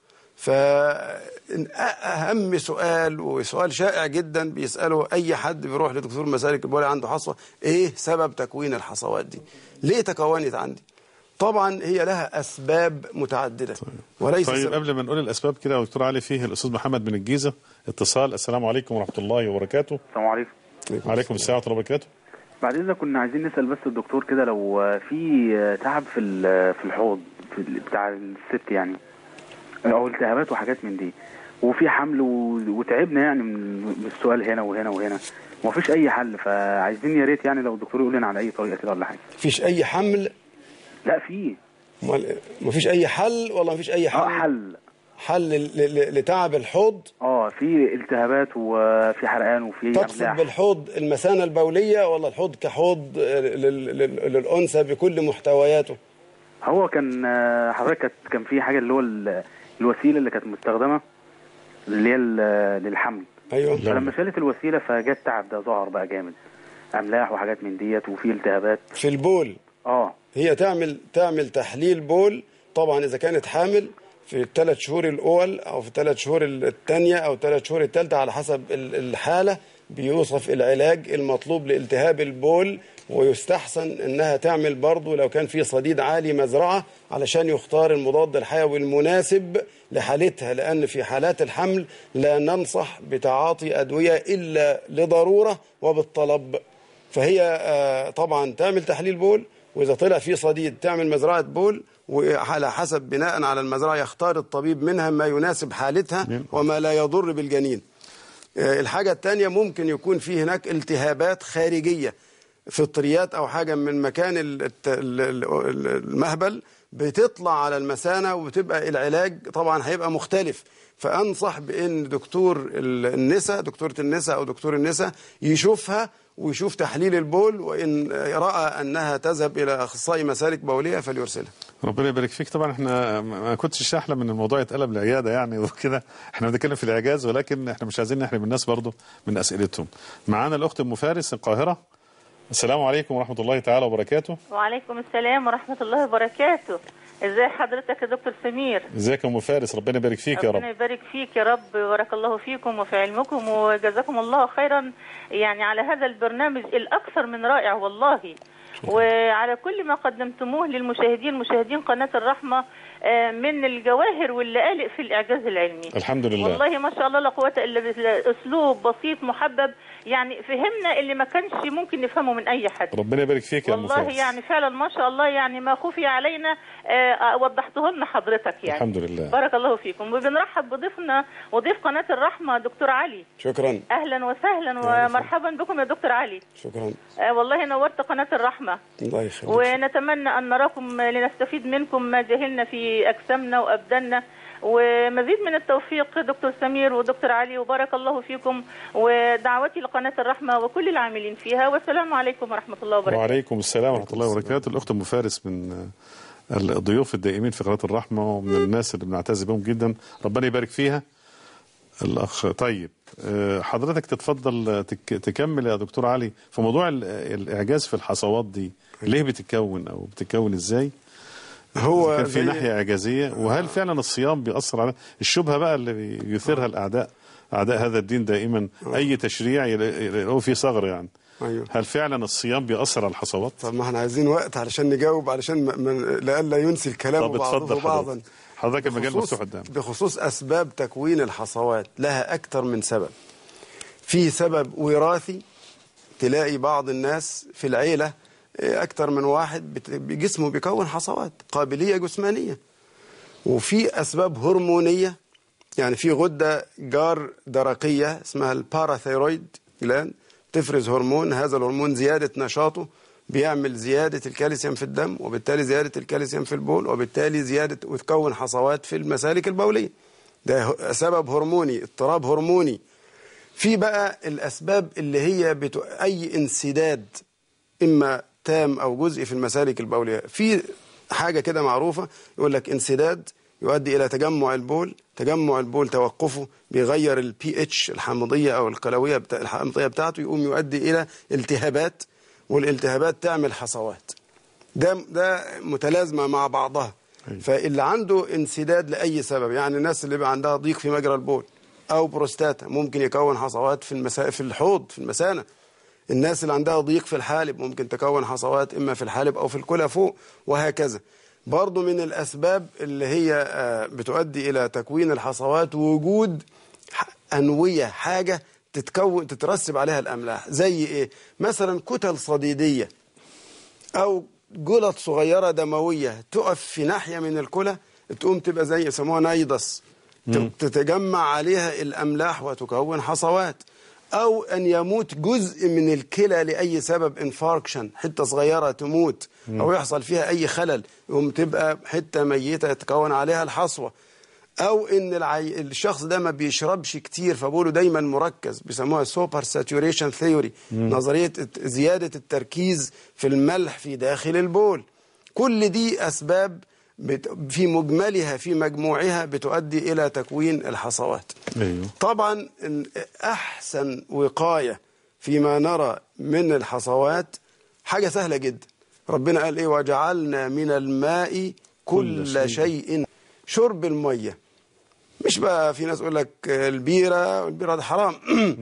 فأهم سؤال وسؤال شائع جدا بيسأله أي حد بيروح لدكتور مسالك البولية عنده حصوة إيه سبب تكوين الحصوات دي ليه تكونت عندي طبعا هي لها أسباب متعددة وليس طيب سبب- قبل ما نقول الأسباب كده يا دكتور علي فيه الأستاذ محمد من الجيزة اتصال السلام عليكم ورحمة الله وبركاته السلام عليكم وعليكم السلام ورحمة الله وبركاته بعد اذا كنا عايزين نسال بس الدكتور كده لو في تعب في ال- في الحوض في ال- بتاع الست يعني او التهابات وحاجات من دي وفي حمل و- وتعبنا يعني من من السؤال هنا وهنا وهنا ومفيش اي حل فعايزين يا ريت يعني لو الدكتور يقول لنا على اي طريقه كده ولا حاجه مفيش أي حمل لا في أمال مفيش اي حل ولا مفيش اي حل اه حل حل ل- ل- لتعب الحوض اه في التهابات وفي حرقان وفي تقصد املاح بالحوض المثانه البوليه ولا الحوض كحوض آه، لل- لل- للانثى بكل محتوياته هو كان آه، حضرتك كانت- كان في حاجه اللي هو ال- الوسيله اللي كانت مستخدمه اللي هي ال- للحمل ايوه لا. فلما شالت الوسيله فجاء التعب ده ظهر بقى جامد املاح وحاجات من ديت وفي التهابات في البول اه هي تعمل تعمل تحليل بول طبعا اذا كانت حامل في الثلاث شهور الاول او في الثلاث شهور الثانيه او الثلاث شهور الثالثه على حسب ال- الحاله بيوصف العلاج المطلوب لالتهاب البول ويستحسن انها تعمل برضه لو كان في صديد عالي مزرعه علشان يختار المضاد الحيوي المناسب لحالتها لان في حالات الحمل لا ننصح بتعاطي ادويه الا لضروره وبالطلب فهي آه، طبعا تعمل تحليل بول واذا طلع في صديد تعمل مزرعه بول وعلى حسب بناء على المزرعه يختار الطبيب منها ما يناسب حالتها وما لا يضر بالجنين آه، الحاجة التانية ممكن يكون في هناك التهابات خارجية فطريات أو حاجة من مكان ال- الت- ال- ال- المهبل بتطلع على المثانة وبتبقى العلاج طبعا هيبقى مختلف فأنصح بأن دكتور ال- النساء دكتورة النساء أو دكتور النساء يشوفها ويشوف تحليل البول وإن رأى أنها تذهب إلى أخصائي مسالك بولية فليرسلها ربنا يبارك فيك طبعا احنا ما كنتش احلم ان الموضوع يتقلب لعياده يعني وكده احنا بنتكلم في الاعجاز ولكن احنا مش عايزين نحرم الناس برضو من اسئلتهم معانا الاخت ام فارس القاهره السلام عليكم ورحمه الله تعالى وبركاته وعليكم السلام ورحمة الله وبركاته ازي حضرتك يا دكتور سمير ازيك يا ام فارس ربنا يبارك فيك يا ربنا رب يبارك فيك يا رب بارك الله فيكم وفي علمكم وجزاكم الله خيرا يعني على هذا البرنامج الأكثر من رائع والله وعلى كل ما قدمتموه للمشاهدين مشاهدين قناة الرحمة آه، من الجواهر واللآلئ في الإعجاز العلمي الحمد لله والله ما شاء الله لا قوة إلا بالله أسلوب بسيط محبب يعني فهمنا اللي ما كانش ممكن نفهمه من أي حد ربنا يبارك فيك يا ام والله فارس يعني فعلا ما شاء الله يعني ما خفي علينا آه، وضحته لنا حضرتك يعني الحمد لله بارك الله فيكم وبنرحب بضيفنا وضيف قناة الرحمة دكتور علي شكرا أهلا وسهلا ومرحبا بكم يا دكتور علي شكرا آه، والله نورت قناة الرحمة الله يخليك ونتمنى أن نراكم لنستفيد منكم ما جهلنا في أجسامنا وأبداننا ومزيد من التوفيق دكتور سمير ودكتور علي وبارك الله فيكم ودعوتي لقناة الرحمة وكل العاملين فيها والسلام عليكم ورحمة الله وبركاته وعليكم السلام ورحمه الله وبركاته الاخت ام فارس من آه، الضيوف الدائمين في قناه الرحمه ومن الناس اللي بنعتز بهم جدا ربنا يبارك فيها الاخ طيب آه، حضرتك تتفضل آه، تك- تكمل يا دكتور علي في موضوع ال- الاعجاز في الحصوات دي ليه بتتكون او بتتكون ازاي هو كان في زي- ناحيه اعجازيه وهل فعلا الصيام بيأثر على الشبهه بقى اللي بيثيرها الاعداء اعداء هذا الدين دائما اي تشريع يلا- يلاقوا فيه ثغر يعني أيوه. هل فعلا الصيام بيأثر على الحصوات طب ما احنا عايزين وقت علشان نجاوب علشان ما- ما- لئلا ينسي الكلام طب بعضه اتفضل بعضا حضرتك حضرتك المجال بخصوص- مفتوح قدامك بخصوص أسباب تكوين الحصوات لها أكثر من سبب في سبب وراثي تلاقي بعض الناس في العيلة إيه، أكثر من واحد بت- جسمه بيكون حصوات قابلية جسمانية وفي أسباب هرمونية يعني في غدة جار درقية اسمها الباراثيرويد جلاند تفرز هرمون هذا الهرمون زيادة نشاطه بيعمل زيادة الكالسيوم في الدم وبالتالي زيادة الكالسيوم في البول وبالتالي زيادة وتكون حصوات في المسالك البولية ده ه- سبب هرموني اضطراب هرموني في بقى الأسباب اللي هي بتو... أي انسداد إما تام أو جزئي في المسالك البولية في حاجة كده معروفة يقول لك انسداد يؤدي إلى تجمع البول تجمع البول توقفه بيغير البي اتش الحامضية أو القلوية بتا... الحامضية بتاعته يقوم يؤدي إلى التهابات والالتهابات تعمل حصوات ده ده متلازمة مع بعضها فاللي عنده انسداد لأي سبب يعني الناس اللي بقى عندها ضيق في مجرى البول أو بروستاتا ممكن يكون حصوات في المسا... في الحوض في المثانة الناس اللي عندها ضيق في الحالب ممكن تكون حصوات إما في الحالب أو في الكلى فوق وهكذا برضو من الأسباب اللي هي آه، بتؤدي إلى تكوين الحصوات وجود ح- أنوية حاجة تتكون تترسب عليها الأملاح زي إيه مثلا كتل صديدية أو جلط صغيرة دموية تقف في ناحية من الكلى تقوم تبقى زي يسموها نايدس ت- تتجمع عليها الأملاح وتكون حصوات أو أن يموت جزء من الكلى لأي سبب انفاركشن حتة صغيرة تموت أو يحصل فيها أي خلل يقوم تبقى حتة ميتة يتكون عليها الحصوة او ان العي... الشخص ده ما بيشربش كتير فبقوله دايما مركز بيسموها سوبر ساتوريشن ثيوري نظريه الت- زياده التركيز في الملح في داخل البول كل دي اسباب بت... في مجملها في مجموعها بتؤدي الى تكوين الحصوات ايوه طبعا ال- احسن وقايه فيما نرى من الحصوات حاجه سهله جدا ربنا قال ايه وجعلنا من الماء كل, كل شيء. شيء شرب الميه مش بقى في ناس يقول لك البيره والبيره ده حرام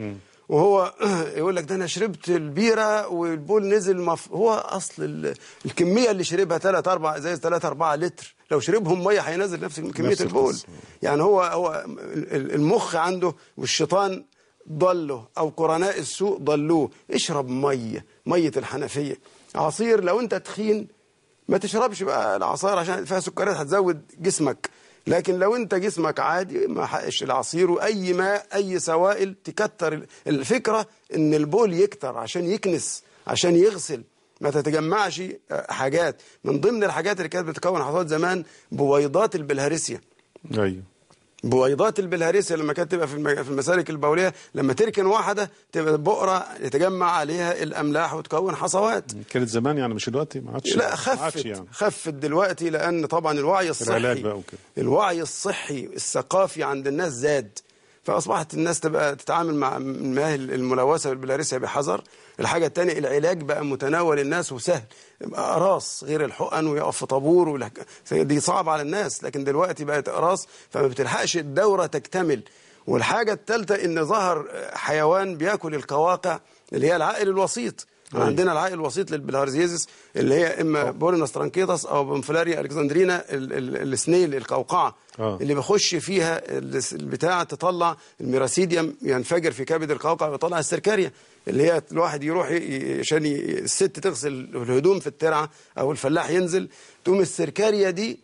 وهو يقول لك ده انا شربت البيره والبول نزل مف... هو اصل ال... الكميه اللي شربها 3 4 ازاز 3 4 لتر لو شربهم ميه هينزل نفس كميه نفس البول القصة. يعني هو هو ال- المخ عنده والشيطان ضله او قرناء السوء ضلوه اشرب ميه ميه الحنفيه عصير لو انت تخين ما تشربش بقى العصائر عشان فيها سكريات هتزود جسمك لكن لو انت جسمك عادي ما حقش العصير واي ماء اي سوائل تكتر ال- الفكره ان البول يكتر عشان يكنس عشان يغسل ما تتجمعش آه، حاجات من ضمن الحاجات اللي كانت بتكون حصوات زمان بويضات البلهارسيا ايوه بويضات البلهارسيا لما كانت تبقى في الم- في المسالك البوليه لما تركن واحده تبقى بؤره يتجمع عليها الاملاح وتكون حصوات كانت زمان يعني مش دلوقتي ما عادش لا ما خفت عادش يعني خفت دلوقتي لان طبعا الوعي العلاج الصحي بقى وكده. الوعي الصحي الثقافي عند الناس زاد فاصبحت الناس تبقى تتعامل مع المياه الملوثه بالبلاريسيا بحذر الحاجه الثانيه العلاج بقى متناول الناس وسهل يبقى اقراص غير الحقن ويقف في طابور والحك... دي صعب على الناس لكن دلوقتي بقت اقراص فما بتلحقش الدوره تكتمل والحاجه الثالثه ان ظهر حيوان بياكل القواقع اللي هي العائل الوسيط أيوة. عندنا العائل الوسيط للبلهارزيزس اللي هي اما بولينس ترانكيتس او بنفلاريا الكسندرينا ال- ال- السنيل القوقعه آه. اللي بيخش فيها ال- البتاع تطلع الميراسيديوم ينفجر في كبد القوقع ويطلع السركاريا اللي هي الواحد يروح ي- ي- عشان ي- الست تغسل الهدوم في الترعه او الفلاح ينزل تقوم السركاريا دي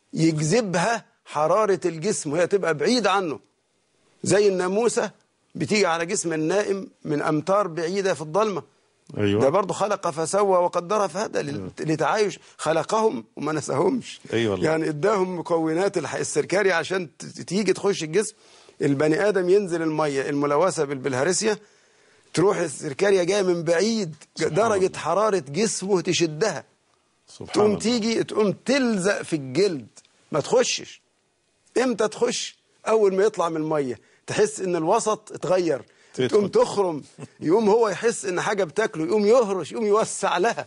يجذبها حراره الجسم وهي تبقى بعيده عنه زي الناموسه بتيجي على جسم النائم من امتار بعيده في الضلمه ايوه ده برضه خلق فسوى وقدر فهدى لل- لتعايش خلقهم وما نساهمش أيوة والله. يعني اداهم مكونات الح- السركاري عشان ت- تيجي تخش الجسم البني ادم ينزل الميه الملوثه بالبلهارسيا تروح السركاريا جايه من بعيد سبحان درجه الله. حراره جسمه تشدها سبحان تقوم الله. تيجي تقوم تلزق في الجلد ما تخشش امتى تخش اول ما يطلع من الميه تحس ان الوسط اتغير تدخل. تقوم تخرم يقوم هو يحس ان حاجه بتاكله يقوم يهرش يقوم يوسع لها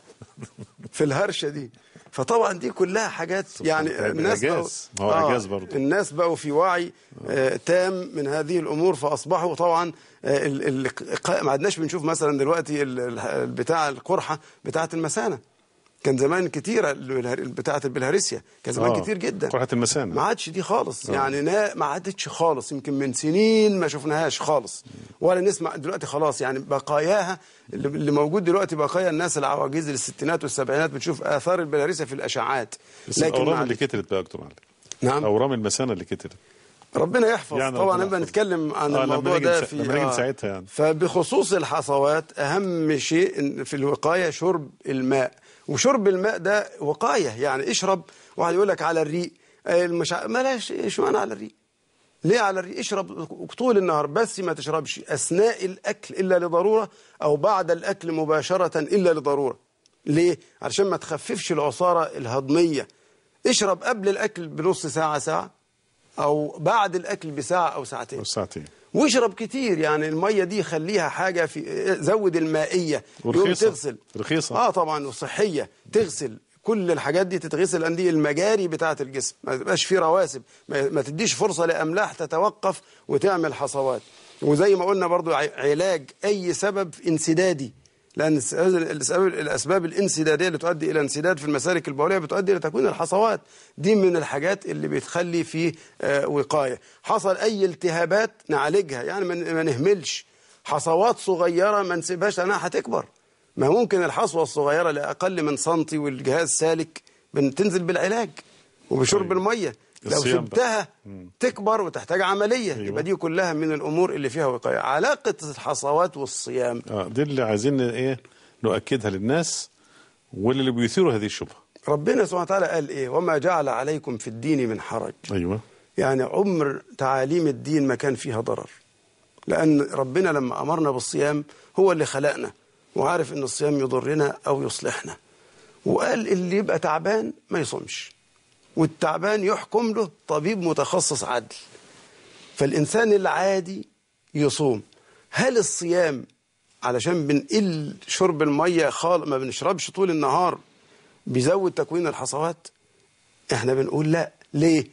في الهرشه دي فطبعا دي كلها حاجات يعني ده الناس إعجاز. بقوا ما هو إعجاز برضه. الناس بقوا في وعي آه تام من هذه الامور فاصبحوا طبعا آه ال- ال- ما عدناش بنشوف مثلا دلوقتي ال- ال- بتاع القرحه بتاعه المثانه كان زمان كتيره ال- بتاعه البلهارسيا كان زمان آه، كتير جدا قرحة المثانة. ما عادش دي خالص يعني نا ما عادتش خالص يمكن من سنين ما شفناهاش خالص ولا نسمع دلوقتي خلاص يعني بقاياها اللي اللي موجود دلوقتي بقايا الناس العواجيز الستينات والسبعينات بتشوف اثار البلهارسيا في الاشعاعات بس ما الاورام اللي عادش. كترت بقى يا دكتور علي نعم اورام المثانه اللي كترت ربنا يحفظ يعني طبعا ربنا نبقى يحفظ. نتكلم عن آه، لما الموضوع نيجي ده نسا- في لما نيجي آه. نساعدها يعني. فبخصوص الحصوات اهم شيء إن في الوقايه شرب الماء وشرب الماء ده وقايه يعني اشرب واحد يقول لك على الريق آه، مش ع- بلاش ايش معنى على الريق ليه على الريق اشرب طول النهار بس ما تشربش اثناء الاكل الا لضروره او بعد الاكل مباشره الا لضروره ليه علشان ما تخففش العصاره الهضميه اشرب قبل الاكل بنص ساعه ساعه او بعد الاكل بساعه او ساعتين او ساعتين واشرب كتير يعني الميه دي خليها حاجه في زود المائيه يوم ورخيصة. تغسل رخيصة. اه طبعا وصحيه تغسل كل الحاجات دي تتغسل لان دي المجاري بتاعه الجسم ما تبقاش في رواسب ما ما تديش فرصه لاملاح تتوقف وتعمل حصوات وزي ما قلنا برضو ع- علاج اي سبب انسدادي لان الس- الاسباب الاسباب الانسداديه اللي تؤدي الى انسداد في المسالك البوليه بتؤدي الى تكوين الحصوات دي من الحاجات اللي بتخلي فيه آه، وقايه حصل اي التهابات نعالجها يعني ما ن- ما نهملش حصوات صغيره ما نسيبهاش لانها هتكبر ما ممكن الحصوه الصغيره لاقل من سنتي والجهاز سالك بتنزل بالعلاج وبشرب طيب. الميه لو الصيام بقى. سبتها تكبر وتحتاج عمليه أيوة. يبقى دي كلها من الامور اللي فيها وقايه علاقه الحصوات والصيام اه دي اللي عايزين ايه نؤكدها للناس واللي بيثيروا هذه الشبهه ربنا سبحانه وتعالى قال ايه وما جعل عليكم في الدين من حرج ايوه يعني عمر تعاليم الدين ما كان فيها ضرر لأن ربنا لما أمرنا بالصيام هو اللي خلقنا وعارف إن الصيام يضرنا أو يصلحنا وقال اللي يبقى تعبان ما يصومش والتعبان يحكم له طبيب متخصص عدل فالإنسان العادي يصوم هل الصيام علشان بنقل شرب المية خال ما بنشربش طول النهار بيزود تكوين الحصوات احنا بنقول لا ليه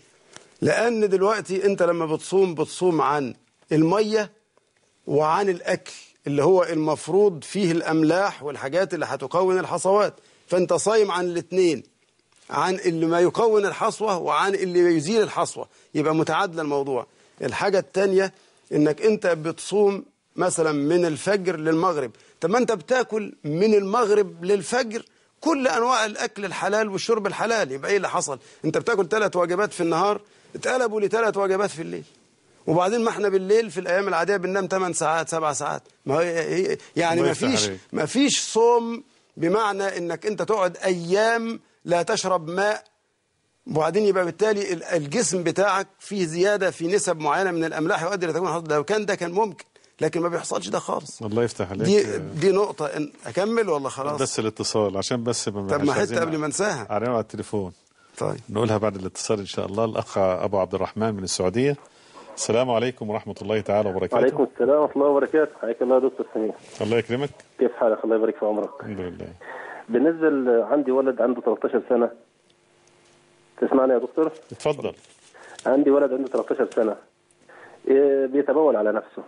لان دلوقتي انت لما بتصوم بتصوم عن الميه وعن الاكل اللي هو المفروض فيه الاملاح والحاجات اللي هتكون الحصوات فانت صايم عن الاثنين عن اللي ما يكون الحصوه وعن اللي يزيل الحصوه يبقى متعادل الموضوع الحاجه الثانيه انك انت بتصوم مثلا من الفجر للمغرب طب ما انت بتاكل من المغرب للفجر كل انواع الاكل الحلال والشرب الحلال يبقى ايه اللي حصل انت بتاكل ثلاث وجبات في النهار اتقلبوا لثلاث وجبات في الليل وبعدين ما احنا بالليل في الايام العاديه بننام 8 ساعات 7 ساعات ما هي هي يعني الله ما يفتح فيش عليك. ما فيش صوم بمعنى انك انت تقعد ايام لا تشرب ماء وبعدين يبقى بالتالي ال- الجسم بتاعك فيه زياده في نسب معينه من الاملاح يؤدي الى تكوين حصوة. لو كان ده كان ممكن لكن ما بيحصلش ده خالص الله يفتح عليك دي دي نقطه إن اكمل ولا خلاص بس الاتصال عشان بس ما طب مش ما عايزين حته قبل ما انساها علينا على التليفون طيب نقولها بعد الاتصال ان شاء الله الاخ ابو عبد الرحمن من السعوديه السلام عليكم ورحمه الله تعالى وبركاته وعليكم السلام ورحمة الله وبركاته حياك الله يا دكتور سمير الله يكرمك كيف حالك الله يبارك في عمرك الحمد لله بالنسبة ل- عندي ولد عنده 13 سنة تسمعني يا دكتور اتفضل عندي ولد عنده 13 سنة إيه، بيتبول على نفسه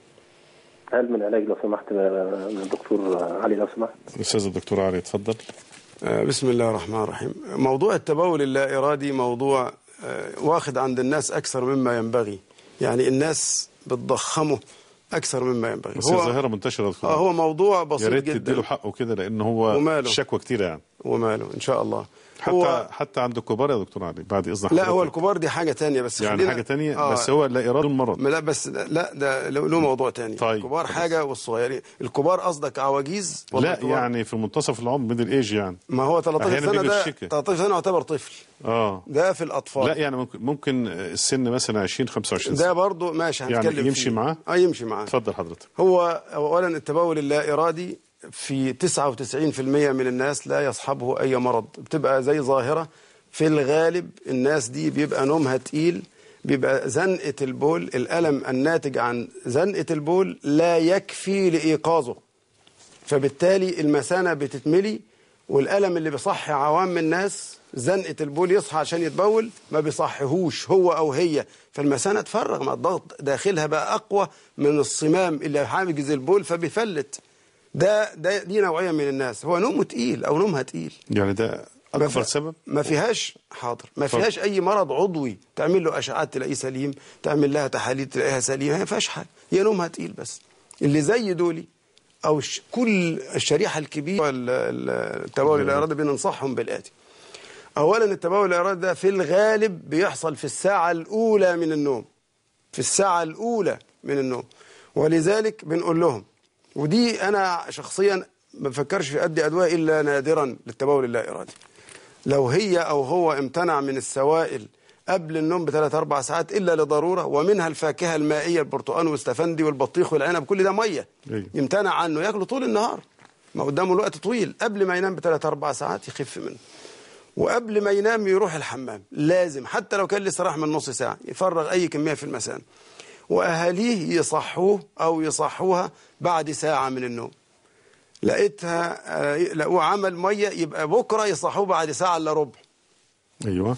هل من علاج لو سمحت من الدكتور علي لو سمحت الاستاذ الدكتور علي اتفضل آه، بسم الله الرحمن الرحيم موضوع التبول اللا إرادي موضوع آه، واخد عند الناس أكثر مما ينبغي يعني الناس بتضخمه أكثر مما ينبغي بس هي ظاهره منتشره يا دكتور آه هو موضوع يا بسيط ريت جدا تديله حقه كده لان هو وماله؟ الشكوى كتيره يعني وماله إن شاء الله حتى هو حتى عند الكبار يا دكتور علي بعد اذن لا هو حضرتك. الكبار دي حاجة تانية بس يعني خلينا- حاجه تانية آه، بس هو لا اراده المرض لا بس لا ده له له موضوع تاني طيب، الكبار خلاص. حاجة والصغيرين الكبار قصدك عواجيز ولا لا الكبار؟ يعني في منتصف العمر ميدل ايج يعني ما هو 13 أحياناً سنة بيجي ده الشكا. 13 سنة يعتبر طفل اه ده في الأطفال لا يعني ممكن ممكن السن مثلا 20 25 ده سنه برضه ماشي يعني هنتكلم يمشي فيه. معاه؟ اه يمشي معاه اتفضل حضرتك هو اولا التبول اللا ارادي في 99% من الناس لا يصحبه اي مرض بتبقى زي ظاهره في الغالب الناس دي بيبقى نومها تقيل بيبقى زنقه البول الالم الناتج عن زنقه البول لا يكفي لايقاظه فبالتالي المثانه بتتملي والالم اللي بيصحي عوام الناس زنقه البول يصحى عشان يتبول ما بيصحيهوش هو او هي فالمثانه تفرغ ما الضغط داخلها بقى اقوى من الصمام اللي حاجز البول فبيفلت ده ده دي نوعيه من الناس هو نومه تقيل او نومها تقيل يعني ده ما اكبر في- سبب ما فيهاش حاضر ما اتفضل. فيهاش اي مرض عضوي تعمل له اشعات تلاقيه سليم تعمل لها تحاليل تلاقيها سليمه ما فيهاش حاجه هي نومها تقيل بس اللي زي دولي او ش- كل الشريحه الكبيره ال- ال- التبول الارادي بننصحهم بالاتي اولا التبول الارادي ده في الغالب بيحصل في الساعه الاولى من النوم في الساعه الاولى من النوم ولذلك بنقول لهم ودي انا شخصيا ما بفكرش في ادي ادويه الا نادرا للتبول اللا ارادي لو هي او هو امتنع من السوائل قبل النوم بثلاث اربع ساعات الا لضروره ومنها الفاكهه المائيه البرتقال والاستفندي والبطيخ والعنب كل ده ميه أيوة. يمتنع عنه ياكله طول النهار ما قدامه الوقت طويل قبل ما ينام بثلاث اربع ساعات يخف منه وقبل ما ينام يروح الحمام لازم حتى لو كان لسه راح من نص ساعه يفرغ اي كميه في المثانه واهاليه يصحوه او يصحوها بعد ساعه من النوم لقيتها آه، لقوه عمل ميه يبقى بكره يصحوه بعد ساعه الا ربع ايوه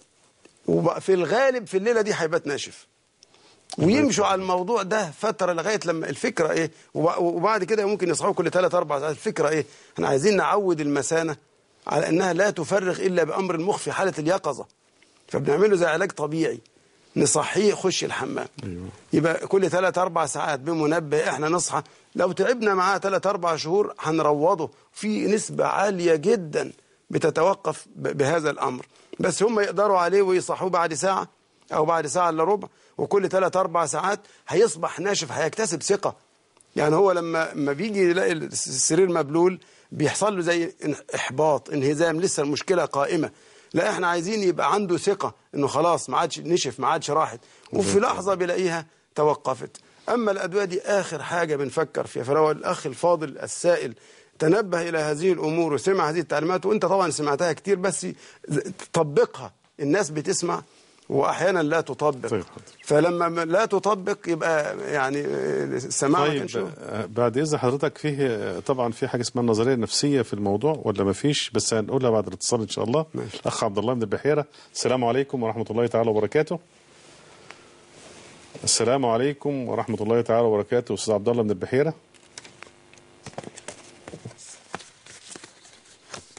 وفي الغالب في الليله دي هيبات ناشف ويمشوا على الموضوع ده فتره لغايه لما الفكره ايه وب- وبعد كده ممكن يصحوا كل ثلاث اربع ساعات الفكره ايه احنا عايزين نعود المثانه على انها لا تفرغ الا بامر المخ في حاله اليقظه فبنعمله زي علاج طبيعي نصحيه يخش الحمام أيوة. يبقى كل ثلاث اربع ساعات بمنبه احنا نصحى لو تعبنا معاه ثلاث اربع شهور هنروضه في نسبه عاليه جدا بتتوقف ب- بهذا الامر بس هم يقدروا عليه ويصحوه بعد ساعه او بعد ساعه الا ربع وكل ثلاث اربع ساعات هيصبح ناشف هيكتسب ثقه يعني هو لما لما بيجي يلاقي السرير مبلول بيحصل له زي ان- احباط انهزام لسه المشكله قائمه لا احنا عايزين يبقى عنده ثقه انه خلاص ما عادش نشف ما عادش راحت وفي لحظه بيلاقيها توقفت اما الادويه دي اخر حاجه بنفكر فيها فلو الاخ الفاضل السائل تنبه الى هذه الامور وسمع هذه التعليمات وانت طبعا سمعتها كتير بس طبقها الناس بتسمع واحيانا لا تطبق طيب، حاضر. فلما ما- لا تطبق يبقى يعني السماع ما طيب كانش هو. آه، بعد اذن حضرتك فيه آه، طبعا في حاجه اسمها النظريه النفسيه في الموضوع ولا ما فيش بس هنقولها بعد الاتصال ان شاء الله ماشي. الاخ عبد الله من البحيره السلام عليكم ورحمه الله تعالى وبركاته السلام عليكم ورحمه الله تعالى وبركاته استاذ عبد الله من البحيره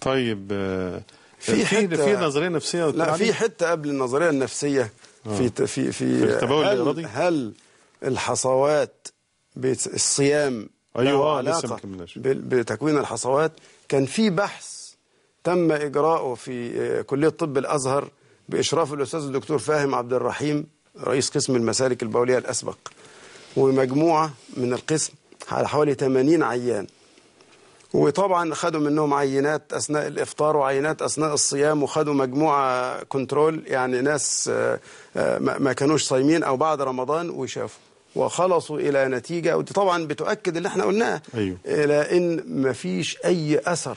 طيب آه، في في حتة- في نظريه نفسيه لا علي؟ في حته قبل النظريه النفسيه في ت- في في, في التبول هل, الإرادي؟ هل الحصوات بت- الصيام أيوة، له آه، لسه علاقه ما كملناش. بال- بتكوين الحصوات كان في بحث تم اجراؤه في آه، كليه طب الازهر باشراف الاستاذ الدكتور فاهم عبد الرحيم رئيس قسم المسالك البوليه الاسبق ومجموعه من القسم على حوالي 80 عيان وطبعا خدوا منهم عينات اثناء الافطار وعينات اثناء الصيام وخدوا مجموعه كنترول يعني ناس آه، آه، ما ما كانوش صايمين او بعد رمضان وشافوا وخلصوا الى نتيجه ودي طبعا بتؤكد اللي احنا قلناه أيوه. الى ان ما فيش اي اثر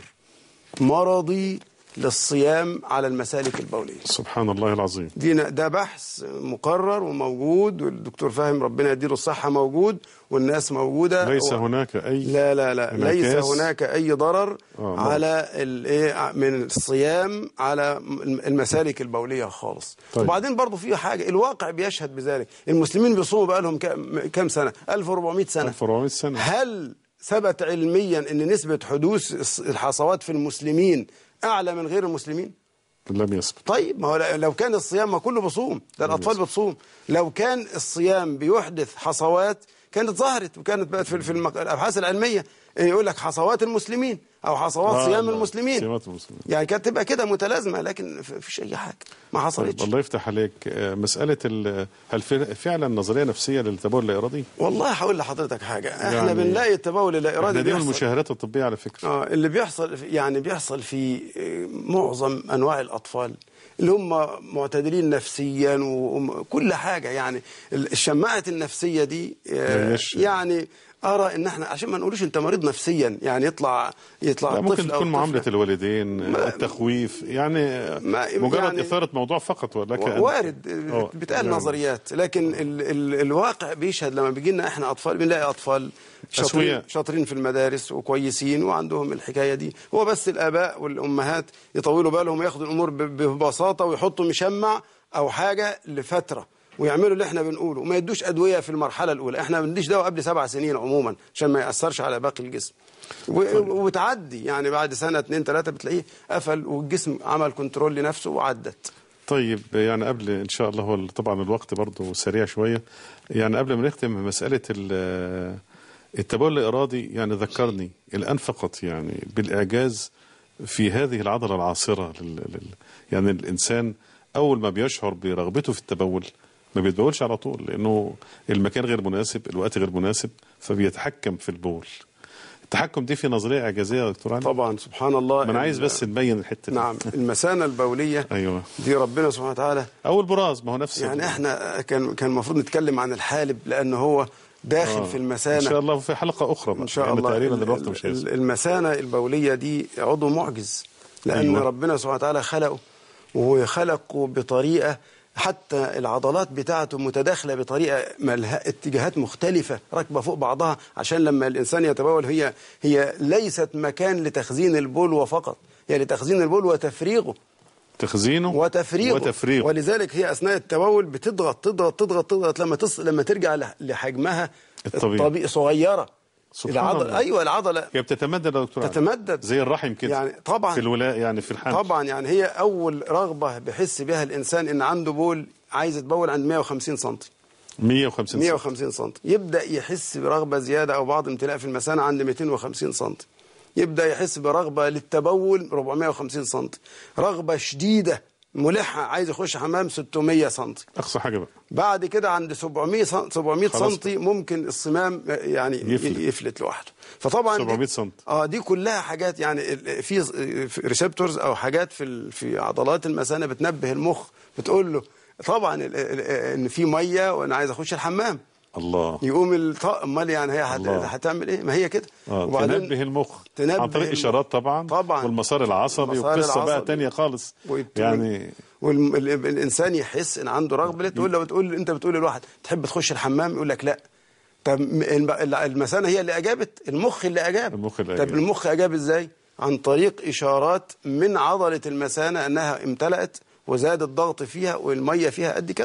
مرضي للصيام على المسالك البوليه سبحان الله العظيم دي ده بحث مقرر وموجود والدكتور فاهم ربنا يديله الصحة موجود والناس موجودة ليس و- هناك اي لا لا لا ليس انعكاس. هناك أي ضرر آه، مرض. على الايه من الصيام على المسالك البولية خالص طيب. وبعدين برضو في حاجة الواقع بيشهد بذلك المسلمين بيصوموا بقى لهم كام سنة 1400 سنة 1400 سنه هل ثبت علميا ان نسبة حدوث الحصوات في المسلمين اعلى من غير المسلمين لم يثبت طيب ما هو لو كان الصيام ما كله بصوم ده الاطفال بتصوم لو كان الصيام بيحدث حصوات كانت ظهرت وكانت بقت في في المق- الابحاث العلميه يقول لك حصوات المسلمين او حصوات آه، صيام لا، المسلمين صيامات المسلمين. يعني كانت تبقى كده متلازمه لكن ف- فيش اي حاجه ما طيب حصلتش الله يفتح عليك آه، مساله ال- هل في- فعلا نظريه نفسيه للتبول اللا ارادي؟ والله هقول لحضرتك حاجه احنا يعني بنلاقي التبول اللا احنا ارادي دي من بيحصل المشاهدات الطبيه على فكره اه اللي بيحصل في- يعني بيحصل في آه، معظم انواع الاطفال اللي هم معتدلين نفسيا وكل حاجه يعني ال- الشماعه النفسيه دي آه، ماشي. يعني ارى ان احنا عشان ما نقولوش انت مريض نفسيا يعني يطلع يطلع لا ممكن طفل أو تكون معامله طفلة. الوالدين ما- التخويف يعني ما- مجرد يعني- اثاره موضوع فقط ولكن وارد آه، بتقال نعم. نظريات لكن ال ال الواقع بيشهد لما بيجي لنا احنا اطفال بنلاقي اطفال شاطرين, أسوياء. شاطرين في المدارس وكويسين وعندهم الحكايه دي هو بس الاباء والامهات يطولوا بالهم وياخدوا الامور ب- ببساطه ويحطوا مشمع او حاجه لفتره ويعملوا اللي احنا بنقوله وما يدوش ادويه في المرحله الاولى احنا ما بنديش دواء قبل سبع سنين عموما عشان ما ياثرش على باقي الجسم و- وتعدي يعني بعد سنه اتنين ثلاثه بتلاقيه قفل والجسم عمل كنترول لنفسه وعدت طيب يعني قبل ان شاء الله هو طبعا الوقت برضه سريع شويه يعني قبل ما نختم مساله ال- التبول الارادي يعني ذكرني الان فقط يعني بالاعجاز في هذه العضله العاصره لل... لل... يعني الانسان اول ما بيشعر برغبته في التبول ما بيتبولش على طول لانه المكان غير مناسب الوقت غير مناسب فبيتحكم في البول التحكم دي في نظريه اعجازيه يا دكتور علي طبعا سبحان الله ما انا عايز ال- بس نبين الحته دي نعم المثانه البوليه ايوه دي ربنا سبحانه وتعالى او البراز ما هو نفس يعني ال- احنا كان كان المفروض نتكلم عن الحالب لان هو داخل آه. في ان المثانه شاء الله في حلقه اخرى بقى ان شاء لأن الله تقريبا ال- الوقت ال- مش هيسمح المثانه البوليه دي عضو معجز لان أيوة. ربنا سبحانه وتعالى خلقه وخلقه بطريقه حتى العضلات بتاعته متداخله بطريقه ملها اتجاهات مختلفه راكبه فوق بعضها عشان لما الانسان يتبول هي هي ليست مكان لتخزين البول وفقط هي لتخزين البول وتفريغه تخزينه وتفريغه وتفريغه ولذلك هي اثناء التبول بتضغط تضغط تضغط تضغط لما تص... لما ترجع ل- لحجمها الطبيعي. الطبيعي صغيره سبحان العضله الله. ايوه العضله هي بتتمدد يا دكتور علي. تتمدد زي الرحم كده يعني طبعا في الولاء يعني في الحمل طبعا يعني هي اول رغبه بيحس بها الانسان ان عنده بول عايز يتبول عند 150 سم 150 سم 150 سم يبدا يحس برغبه زياده او بعض امتلاء في المثانه عند 250 سم يبدا يحس برغبه للتبول 450 سم رغبه شديده ملحه عايز يخش حمام 600 سم اقصى حاجه بقى بعد كده عند 700 سم 700 خلاص سم ممكن الصمام يعني يفلت. يفلت, يفلت لوحده فطبعا دي- 700 سم. اه دي كلها حاجات يعني ال- في ريسبتورز او حاجات في ال- في عضلات المثانه بتنبه المخ بتقول له طبعا ال- ال- ان في ميه وانا عايز اخش الحمام الله يقوم الط- امال يعني هي هت- الله. هتعمل ايه ما هي كده آه. تنبه المخ تنبه عن طريق المخ. اشارات طبعا طبعا والمسار العصبي المسار وقصه بقى العصبي. تانية خالص ويت- يعني والانسان يحس ان عنده رغبه تقول له بتقول انت بتقول للواحد تحب تخش الحمام يقول لك لا طب م- الم- المثانه هي اللي اجابت المخ اللي اجاب المخ اللي طب أجاب. المخ اجاب ازاي عن طريق اشارات من عضله المثانه انها امتلأت وزاد الضغط فيها والميه فيها قد كذا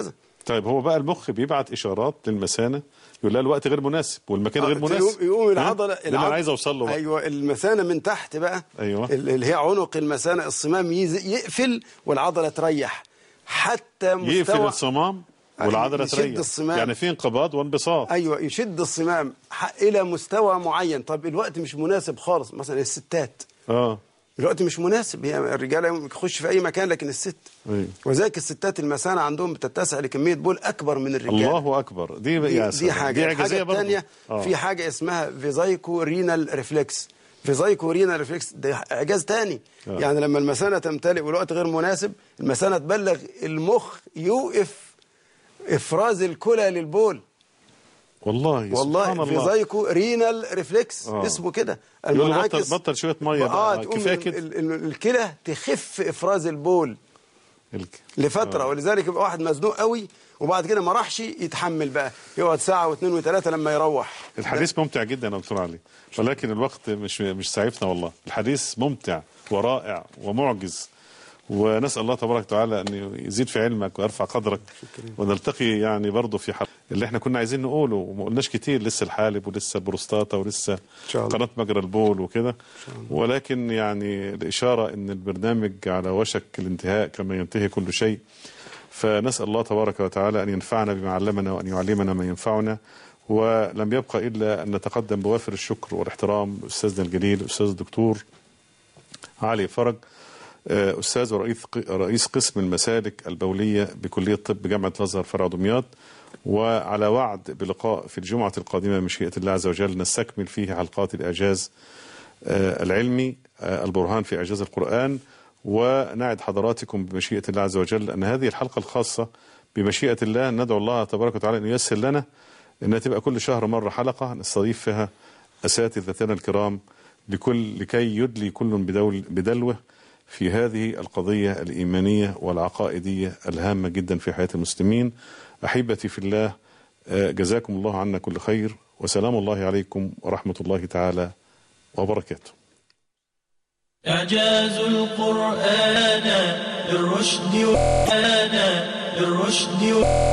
طيب هو بقى المخ بيبعت اشارات للمثانه يقول لها الوقت غير مناسب والمكان غير آه، مناسب يقوم, يقوم ها؟ العضله ده اللي انا عايز اوصل له بقى. ايوه المثانه من تحت بقى أيوة. ال- اللي هي عنق المثانه الصمام يز- يقفل والعضله تريح حتى مستوى يقفل الصمام والعضله يشد تريح الصمام. يعني في انقباض وانبساط ايوه يشد الصمام ح- الى مستوى معين طب الوقت مش مناسب خالص مثلا الستات اه الوقت مش مناسب هي الرجاله يخش في اي مكان لكن الست أيوة. وذلك الستات المثانه عندهم بتتسع لكميه بول اكبر من الرجال الله اكبر دي دي, يا دي سلام. حاجه دي الحاجه اعجازيه برضه الثانيه آه. في حاجه اسمها فيزايكو رينال ريفلكس فيزايكو رينال ريفلكس ده اعجاز تاني آه. يعني لما المثانه تمتلئ والوقت غير مناسب المثانه تبلغ المخ يوقف افراز الكلى للبول والله والله سبحان الله فيزايكو رينال ريفلكس آه. اسمه كده يقول له المنعكس- بطل بطل شويه ميه اه بقى تقوم كفايه ال- كده ال- ال- الكلى تخف افراز البول الك- لفتره آه. ولذلك يبقى واحد مزنوق قوي وبعد كده ما راحش يتحمل بقى يقعد ساعه واثنين وثلاثه لما يروح الحديث ممتع جدا يا دكتور علي ولكن الوقت مش مش سعيفنا والله الحديث ممتع ورائع ومعجز ونسال الله تبارك وتعالى ان يزيد في علمك ويرفع قدرك ونلتقي يعني برضه في حلقه اللي احنا كنا عايزين نقوله وما قلناش كتير لسه الحالب ولسه البروستاتا ولسه شاء الله. قناه مجرى البول وكده ولكن يعني الاشاره ان البرنامج على وشك الانتهاء كما ينتهي كل شيء فنسأل الله تبارك وتعالى أن ينفعنا بما علمنا وأن يعلمنا ما ينفعنا ولم يبقى إلا أن نتقدم بوافر الشكر والاحترام لأستاذنا الجليل الأستاذ الدكتور علي فرج آه، أستاذ ورئيس رئيس قسم المسالك البولية بكلية طب جامعة الأزهر فرع دمياط وعلى وعد بلقاء في الجمعة القادمة بمشيئة الله عز وجل نستكمل فيه حلقات الإعجاز آه، العلمي آه، البرهان في إعجاز القرآن ونعد حضراتكم بمشيئة الله عز وجل أن هذه الحلقة الخاصة بمشيئة الله ندعو الله تبارك وتعالى أن ييسر لنا أنها تبقى كل شهر مرة حلقة نستضيف فيها أساتذتنا الكرام لكل لكي يدلي كل بدول بدلوه في هذه القضية الإيمانية والعقائدية الهامة جدا في حياة المسلمين أحبتي في الله آه، جزاكم الله عنا كل خير وسلام الله عليكم ورحمة الله تعالى وبركاته إعجاز القرآن للرشد وآنا للرشد